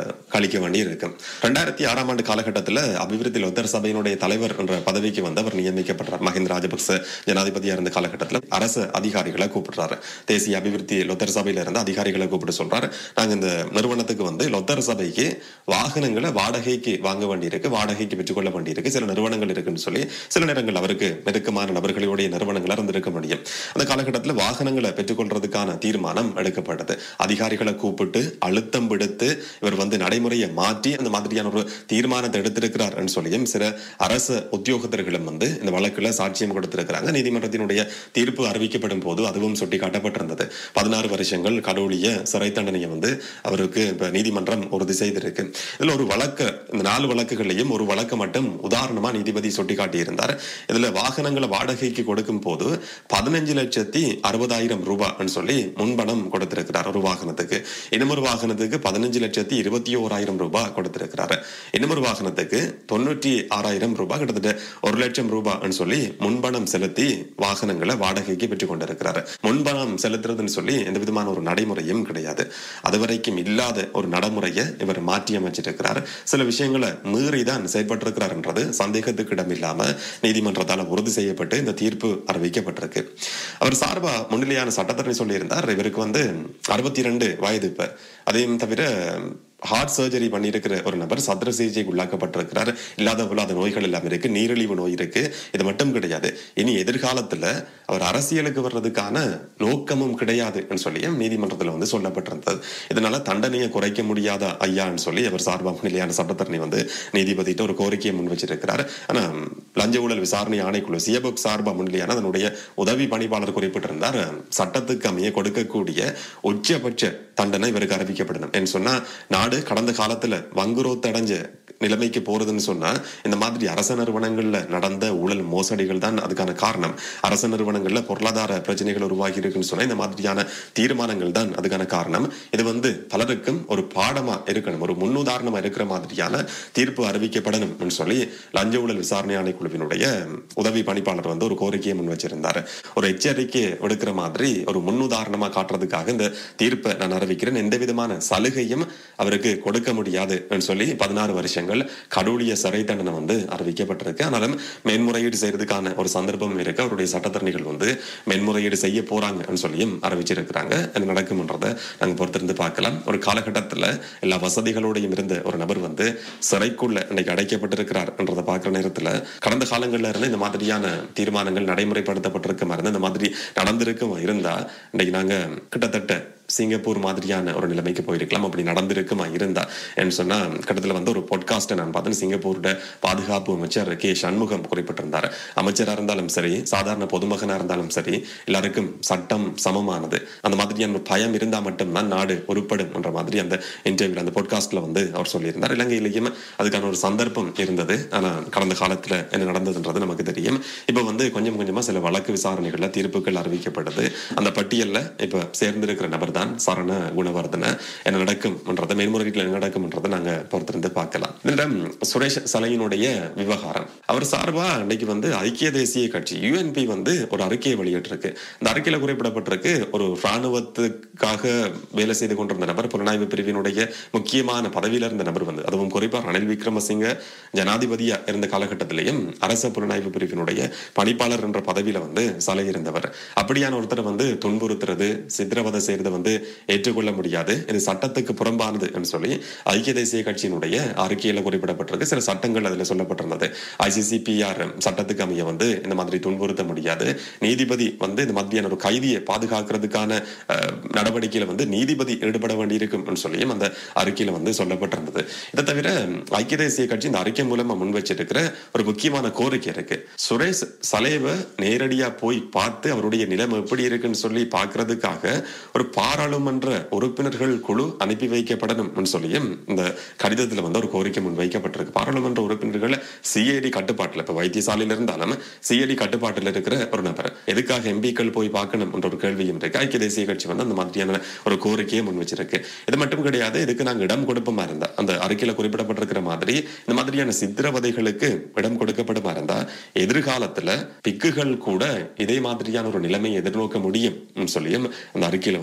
அளிக்க வேண்டி இருக்கும் ரெண்டாயிரத்தி ஆறாம் ஆண்டு காலகட்டத்தில் அபிவிருத்தி லொத்தர் சபையினுடைய தலைவர் என்ற பதவிக்கு வந்து அவர் நியமிக்கப்படுறார் மஹிந்த ராஜபக்ச ஜனாதிபதியா இருந்த காலகட்டத்தில் அரசு அதிகாரிகளை கூப்பிடுறாரு தேசிய அபிவிருத்தி லொத்தர் சபையில இருந்து அதிகாரிகளை கூப்பிட்டு சொல்றாரு நாங்க இந்த நிறுவனத்துக்கு வந்து லொத்தர் சபைக்கு வாகனங்களை வாடகைக்கு வாங்க வேண்டியிருக்கு வாடகைக்கு பெற்றுக்கொள்ள வேண்டியிருக்கு சில நிறுவனங்கள் இருக்குன்னு சொல்லி சில நேரங்கள் அவருக்கு நெருக்கமான நபர்களுடைய நிறுவனங்களா இருந்திருக்க முடியும் அந்த காலகட்டத்தில் வாகனங்களை பெற்றுக்கொள்றதுக்கான தீர்மானம் எடுக்கப்பட்டது அதிகாரிகளை கூப்பிட்டு அழுத்தம் விடுத்து இவர் வந்து நடைமுறையை மாற்றி அந்த மாதிரியான ஒரு தீர்மானத்தை எடுத்திருக்கிறார் சொல்லியும் சில அரசு உத்தியோகத்தர்களும் வந்து இந்த வழக்குல சாட்சியம் கொடுத்திருக்கிறாங்க நீதிமன்றத்தினுடைய தீர்ப்பு அறிவிக்கப்படும் போது அதுவும் சுட்டி காட்டப்பட்டிருந்தது பதினாறு வருஷங்கள் கடவுளிய சிறை தண்டனையை வந்து அவருக்கு இப்ப நீதிமன்றம் உறுதி செய்திருக்கு இதுல ஒரு வழக்கு இந்த நாலு வழக்குகளையும் ஒரு வழக்கு மட்டும் உதாரணமா நீதிபதி சுட்டி காட்டியிருந்தார் இதுல வாகனங்களை வாடகைக்கு கொடுக்கும் போது பதினஞ்சு லட்சத்தி அறுபதாயிரம் ரூபாய்னு சொல்லி முன்பணம் கொடுத்திருக்கிறார் ஒரு வாகனத்துக்கு இன்னமொரு வாகனத்துக்கு பதினஞ்சு லட்சத்தி இருபத்தி ஓராயிரம் ரூபாய் கொடுத்திருக்கிறாரு இன்னமொரு வாகனத்துக்கு தொண்ணூற்றி ஆறாயிரம் ரூபாய் கிட்டத்தட்ட ஒரு லட்சம் ரூபாய்னு சொல்லி முன்பணம் செலுத்தி வாகனங்களை வாடகைக்கு பெற்றுக் கொண்டிருக்கிறாரு முன்பணம் செலுத்துறதுன்னு சொல்லி எந்த விதமான ஒரு நடைமுறையும் கிடையாது அதுவரைக்கும் இல்லாத ஒரு நடைமுறையை இவர் மாற்றி அமைச்சிருக்கிறார் சில விஷயங்களை மீறிதான் செயல்பட்டிருக்கிறார்ன்றது சந்தேகத்துக்கு இடமில்லாம நீதிமன்றத்தால் உறுதி செய்யப்பட்டு இந்த தீர்ப்பு அறிவிக்கப்பட்டிருக்கு அவர் சார்பா முன்னிலையான சட்டத்தரணி சொல்லியிருந்தார் இவருக்கு வந்து அறுபத்தி இரண்டு வயது இப்ப அதையும் தவிர ஹார்ட் சர்ஜரி பண்ணியிருக்கிற ஒரு நபர் சத்திர சிகிச்சைக்கு உள்ளாக்கப்பட்டிருக்கிறார் இல்லாத பொல்லாத நோய்கள் எல்லாம் இருக்கு நீரிழிவு நோய் இருக்கு இது மட்டும் கிடையாது இனி எதிர்காலத்துல அவர் அரசியலுக்கு வர்றதுக்கான நோக்கமும் கிடையாதுன்னு சொல்லியும் நீதிமன்றத்துல வந்து சொல்லப்பட்டிருந்தது இதனால தண்டனையை குறைக்க முடியாத ஐயான்னு சொல்லி அவர் சார்பாக நிலையான சட்டத்தரணி வந்து நீதிபதிட்ட ஒரு கோரிக்கையை முன் வச்சிருக்கிறார் ஆனா லஞ்ச ஊழல் விசாரணை ஆணைக்குழு சியபக் சார்பா முன்னிலையான அதனுடைய உதவி பணிப்பாளர் குறிப்பிட்டிருந்தார் சட்டத்துக்கு அமைய கொடுக்கக்கூடிய உச்சபட்ச தண்டனை இவருக்கு அறிவிக்கப்படணும் என்று சொன்னா நாடு கடந்த காலத்துல வங்குரோத்து அடைஞ்ச நிலைமைக்கு போறதுன்னு சொன்னா இந்த மாதிரி அரச நிறுவனங்கள்ல நடந்த ஊழல் மோசடிகள் தான் அதுக்கான காரணம் அரச நிறுவனங்கள்ல பொருளாதார பிரச்சனைகள் உருவாகி இருக்குன்னு சொன்னா இந்த மாதிரியான தீர்மானங்கள் தான் அதுக்கான காரணம் இது வந்து பலருக்கும் ஒரு பாடமா இருக்கணும் ஒரு முன்னுதாரணமா இருக்கிற மாதிரியான தீர்ப்பு அறிவிக்கப்படணும் சொல்லி லஞ்ச ஊழல் விசாரணை ஆணைக்குழுவினுடைய உதவி பணிப்பாளர் வந்து ஒரு கோரிக்கையை முன் வச்சிருந்தாரு ஒரு எச்சரிக்கை எடுக்கிற மாதிரி ஒரு முன்னுதாரணமா காட்டுறதுக்காக இந்த தீர்ப்பை நான் அறிவிக்கிறேன் எந்த விதமான சலுகையும் அவருக்கு கொடுக்க முடியாது சொல்லி பதினாறு வருஷங்கள் கடூழிய சிறை தண்டனை வந்து அறிவிக்கப்பட்டிருக்கு ஆனாலும் மேன்முறையீடு செய்யறதுக்கான ஒரு சந்தர்ப்பம் இருக்கு அவருடைய சட்டத்தரணிகள் வந்து மேன்முறையீடு செய்ய போறாங்கன்னு சொல்லியும் அறிவிச்சிருக்கிறாங்க என்ன நடக்கும்ன்றதை நாங்க பொறுத்திருந்து பார்க்கலாம் ஒரு காலகட்டத்துல எல்லா வசதிகளோடையும் இருந்த ஒரு நபர் வந்து சிறைக்குள்ள இன்னைக்கு அடைக்கப்பட்டிருக்கிறார் என்றதை பார்க்கிற நேரத்துல கடந்த காலங்கள்ல இருந்து இந்த மாதிரியான தீர்மானங்கள் நடைமுறைப்படுத்தப்பட்டிருக்குமா இருந்தா இந்த மாதிரி நடந்திருக்கும் இருந்தா இன்னைக்கு நாங்க கிட்டத்தட்ட சிங்கப்பூர் மாதிரியான ஒரு நிலைமைக்கு போயிருக்கலாம் அப்படி நடந்திருக்குமா இருந்தா என்று சொன்னா கட்டத்துல வந்து ஒரு பாட்காஸ்ட்டை நான் பார்த்தேன் சிங்கப்பூரோட பாதுகாப்பு அமைச்சர் கே சண்முகம் குறிப்பிட்டிருந்தார் அமைச்சரா இருந்தாலும் சரி சாதாரண பொதுமகனா இருந்தாலும் சரி எல்லாருக்கும் சட்டம் சமமானது அந்த மாதிரியான ஒரு பயம் இருந்தா மட்டும்தான் நாடு உருப்படும் என்ற மாதிரி அந்த இன்டர்வியூல அந்த பாட்காஸ்ட்ல வந்து அவர் சொல்லியிருந்தார் இலங்கையிலேயும் அதுக்கான ஒரு சந்தர்ப்பம் இருந்தது ஆனா கடந்த காலத்துல என்ன நடந்ததுன்றது நமக்கு தெரியும் இப்ப வந்து கொஞ்சம் கொஞ்சமா சில வழக்கு விசாரணைகள்ல தீர்ப்புகள் அறிவிக்கப்படுது அந்த பட்டியல்ல இப்ப சேர்ந்திருக்கிற நபர் தான் சரண குணவர்தன என்ன நடக்கும்ன்றதை மேல்முறையீட்டில் என்ன நடக்கும்ன்றதை நாங்க பொறுத்திருந்து பார்க்கலாம் இதுல சுரேஷ் சலையினுடைய விவகாரம் அவர் சார்பா இன்னைக்கு வந்து ஐக்கிய தேசிய கட்சி யுஎன்பி வந்து ஒரு அறிக்கையை வெளியிட்டிருக்கு இந்த அறிக்கையில குறிப்பிடப்பட்டிருக்கு ஒரு ராணுவத்துக்காக வேலை செய்து கொண்டிருந்த நபர் புலனாய்வு பிரிவினுடைய முக்கியமான பதவியில இருந்த நபர் வந்து அதுவும் குறிப்பா ரணில் விக்ரமசிங்க ஜனாதிபதியா இருந்த காலகட்டத்திலையும் அரச புலனாய்வு பிரிவினுடைய பணிப்பாளர் என்ற பதவியில வந்து சலை இருந்தவர் அப்படியான ஒருத்தரை வந்து துன்புறுத்துறது சித்திரவதை செய்யறதை வந்து ஏற்றுக்கொள்ள முடியாது இது சட்டத்துக்கு புறம்பானது என்று சொல்லி ஐக்கிய தேசிய கட்சியினுடைய அறிக்கையில குறிப்பிடப்பட்டிருக்கு சில சட்டங்கள் அதுல சொல்லப்பட்டிருந்தது ஐசிசிபிஆர் சட்டத்துக்கு அமைய வந்து இந்த மாதிரி துன்புறுத்த முடியாது நீதிபதி வந்து இந்த மாதிரியான ஒரு கைதியை பாதுகாக்கிறதுக்கான அஹ், நடவடிக்கையில வந்து நீதிபதி ஈடுபட வேண்டியிருக்கும் சொல்லியும் அந்த அறிக்கையில வந்து சொல்லப்பட்டிருந்தது இதை தவிர ஐக்கிய தேசிய கட்சி இந்த அறிக்கை மூலமா முன் வச்சிருக்கிற ஒரு முக்கியமான கோரிக்கை இருக்கு சுரேஷ் சலேவ நேரடியா போய் பார்த்து அவருடைய நிலைமை எப்படி இருக்குன்னு சொல்லி பார்க்கிறதுக்காக ஒரு பாராளுமன்ற உறுப்பினர்கள் குழு அனுப்பி வைக்கப்படணும் சொல்லியும் இந்த கடிதத்துல வந்து ஒரு கோரிக்கை முன் வைக்கப்பட்டிருக்கு பாராளுமன்ற உறுப்பினர்கள் சிஐடி கட்டுப்பாட்டுல இப்ப வைத்தியசாலையில இருந்தாலும் சிஐடி கட்டுப்பாட்டுல இருக்கிற ஒரு நபர் எதுக்காக எம்பிக்கள் போய் பார்க்கணும் என்ற ஒரு கேள்வியும் இருக்கு ஐக்கிய தேசிய கட்சி வந்து அந்த மாதிரியான ஒரு கோரிக்கையை முன் வச்சிருக்கு இது மட்டும் கிடையாது இதுக்கு நாங்க இடம் கொடுப்போமா இருந்தா அந்த அறிக்கையில குறிப்பிடப்பட்டிருக்கிற மாதிரி இந்த மாதிரியான சித்திரவதைகளுக்கு இடம் கொடுக்கப்படுமா இருந்தா எதிர்காலத்துல பிக்குகள் கூட இதே மாதிரியான ஒரு நிலைமையை எதிர்நோக்க முடியும் சொல்லியும் அந்த அறிக்கையில வந்து குறிப்பிட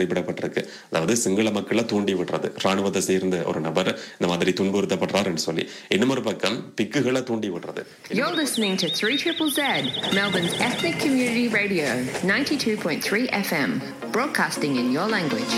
குறிப்பிடப்பட்டிருக்கு அதாவது சிங்கள மக்களை தூண்டி விடுறது ராணுவத்தை சேர்ந்த ஒரு நபர் இந்த மாதிரி துன்புறுத்தப்படுறாருன்னு சொல்லி இன்னும் ஒரு பக்கம் பிக்குகளை தூண்டி விடுறது You're listening to 3 Triple Z, Melbourne's ethnic community radio, 92.3 FM, broadcasting in your language.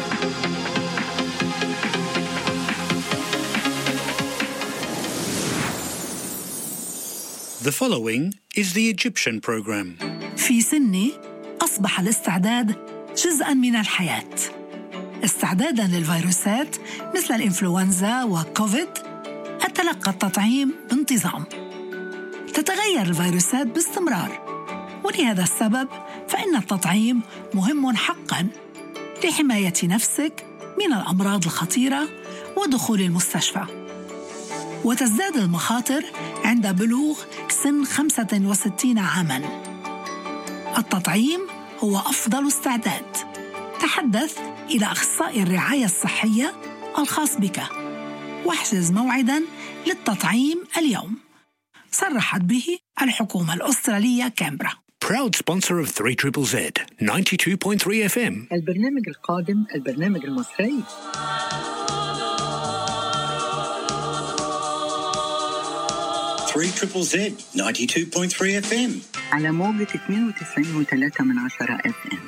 The following is the Egyptian program. في سني أصبح الاستعداد جزءا من الحياة استعدادا للفيروسات مثل الإنفلونزا وكوفيد أتلقى التطعيم بانتظام تتغير الفيروسات باستمرار ولهذا السبب فإن التطعيم مهم حقا لحماية نفسك من الأمراض الخطيرة ودخول المستشفى وتزداد المخاطر عند بلوغ سن 65 عاماً التطعيم هو أفضل استعداد تحدث إلى أخصائي الرعاية الصحية الخاص بك واحجز موعدا للتطعيم اليوم صرحت به الحكومة الأسترالية كامبرا Proud sponsor of 3 Triple Z, 92.3 FM. البرنامج القادم البرنامج المصري Three Triple Z, 92.3 FM. على موجة 92.3 من عشرة اف ام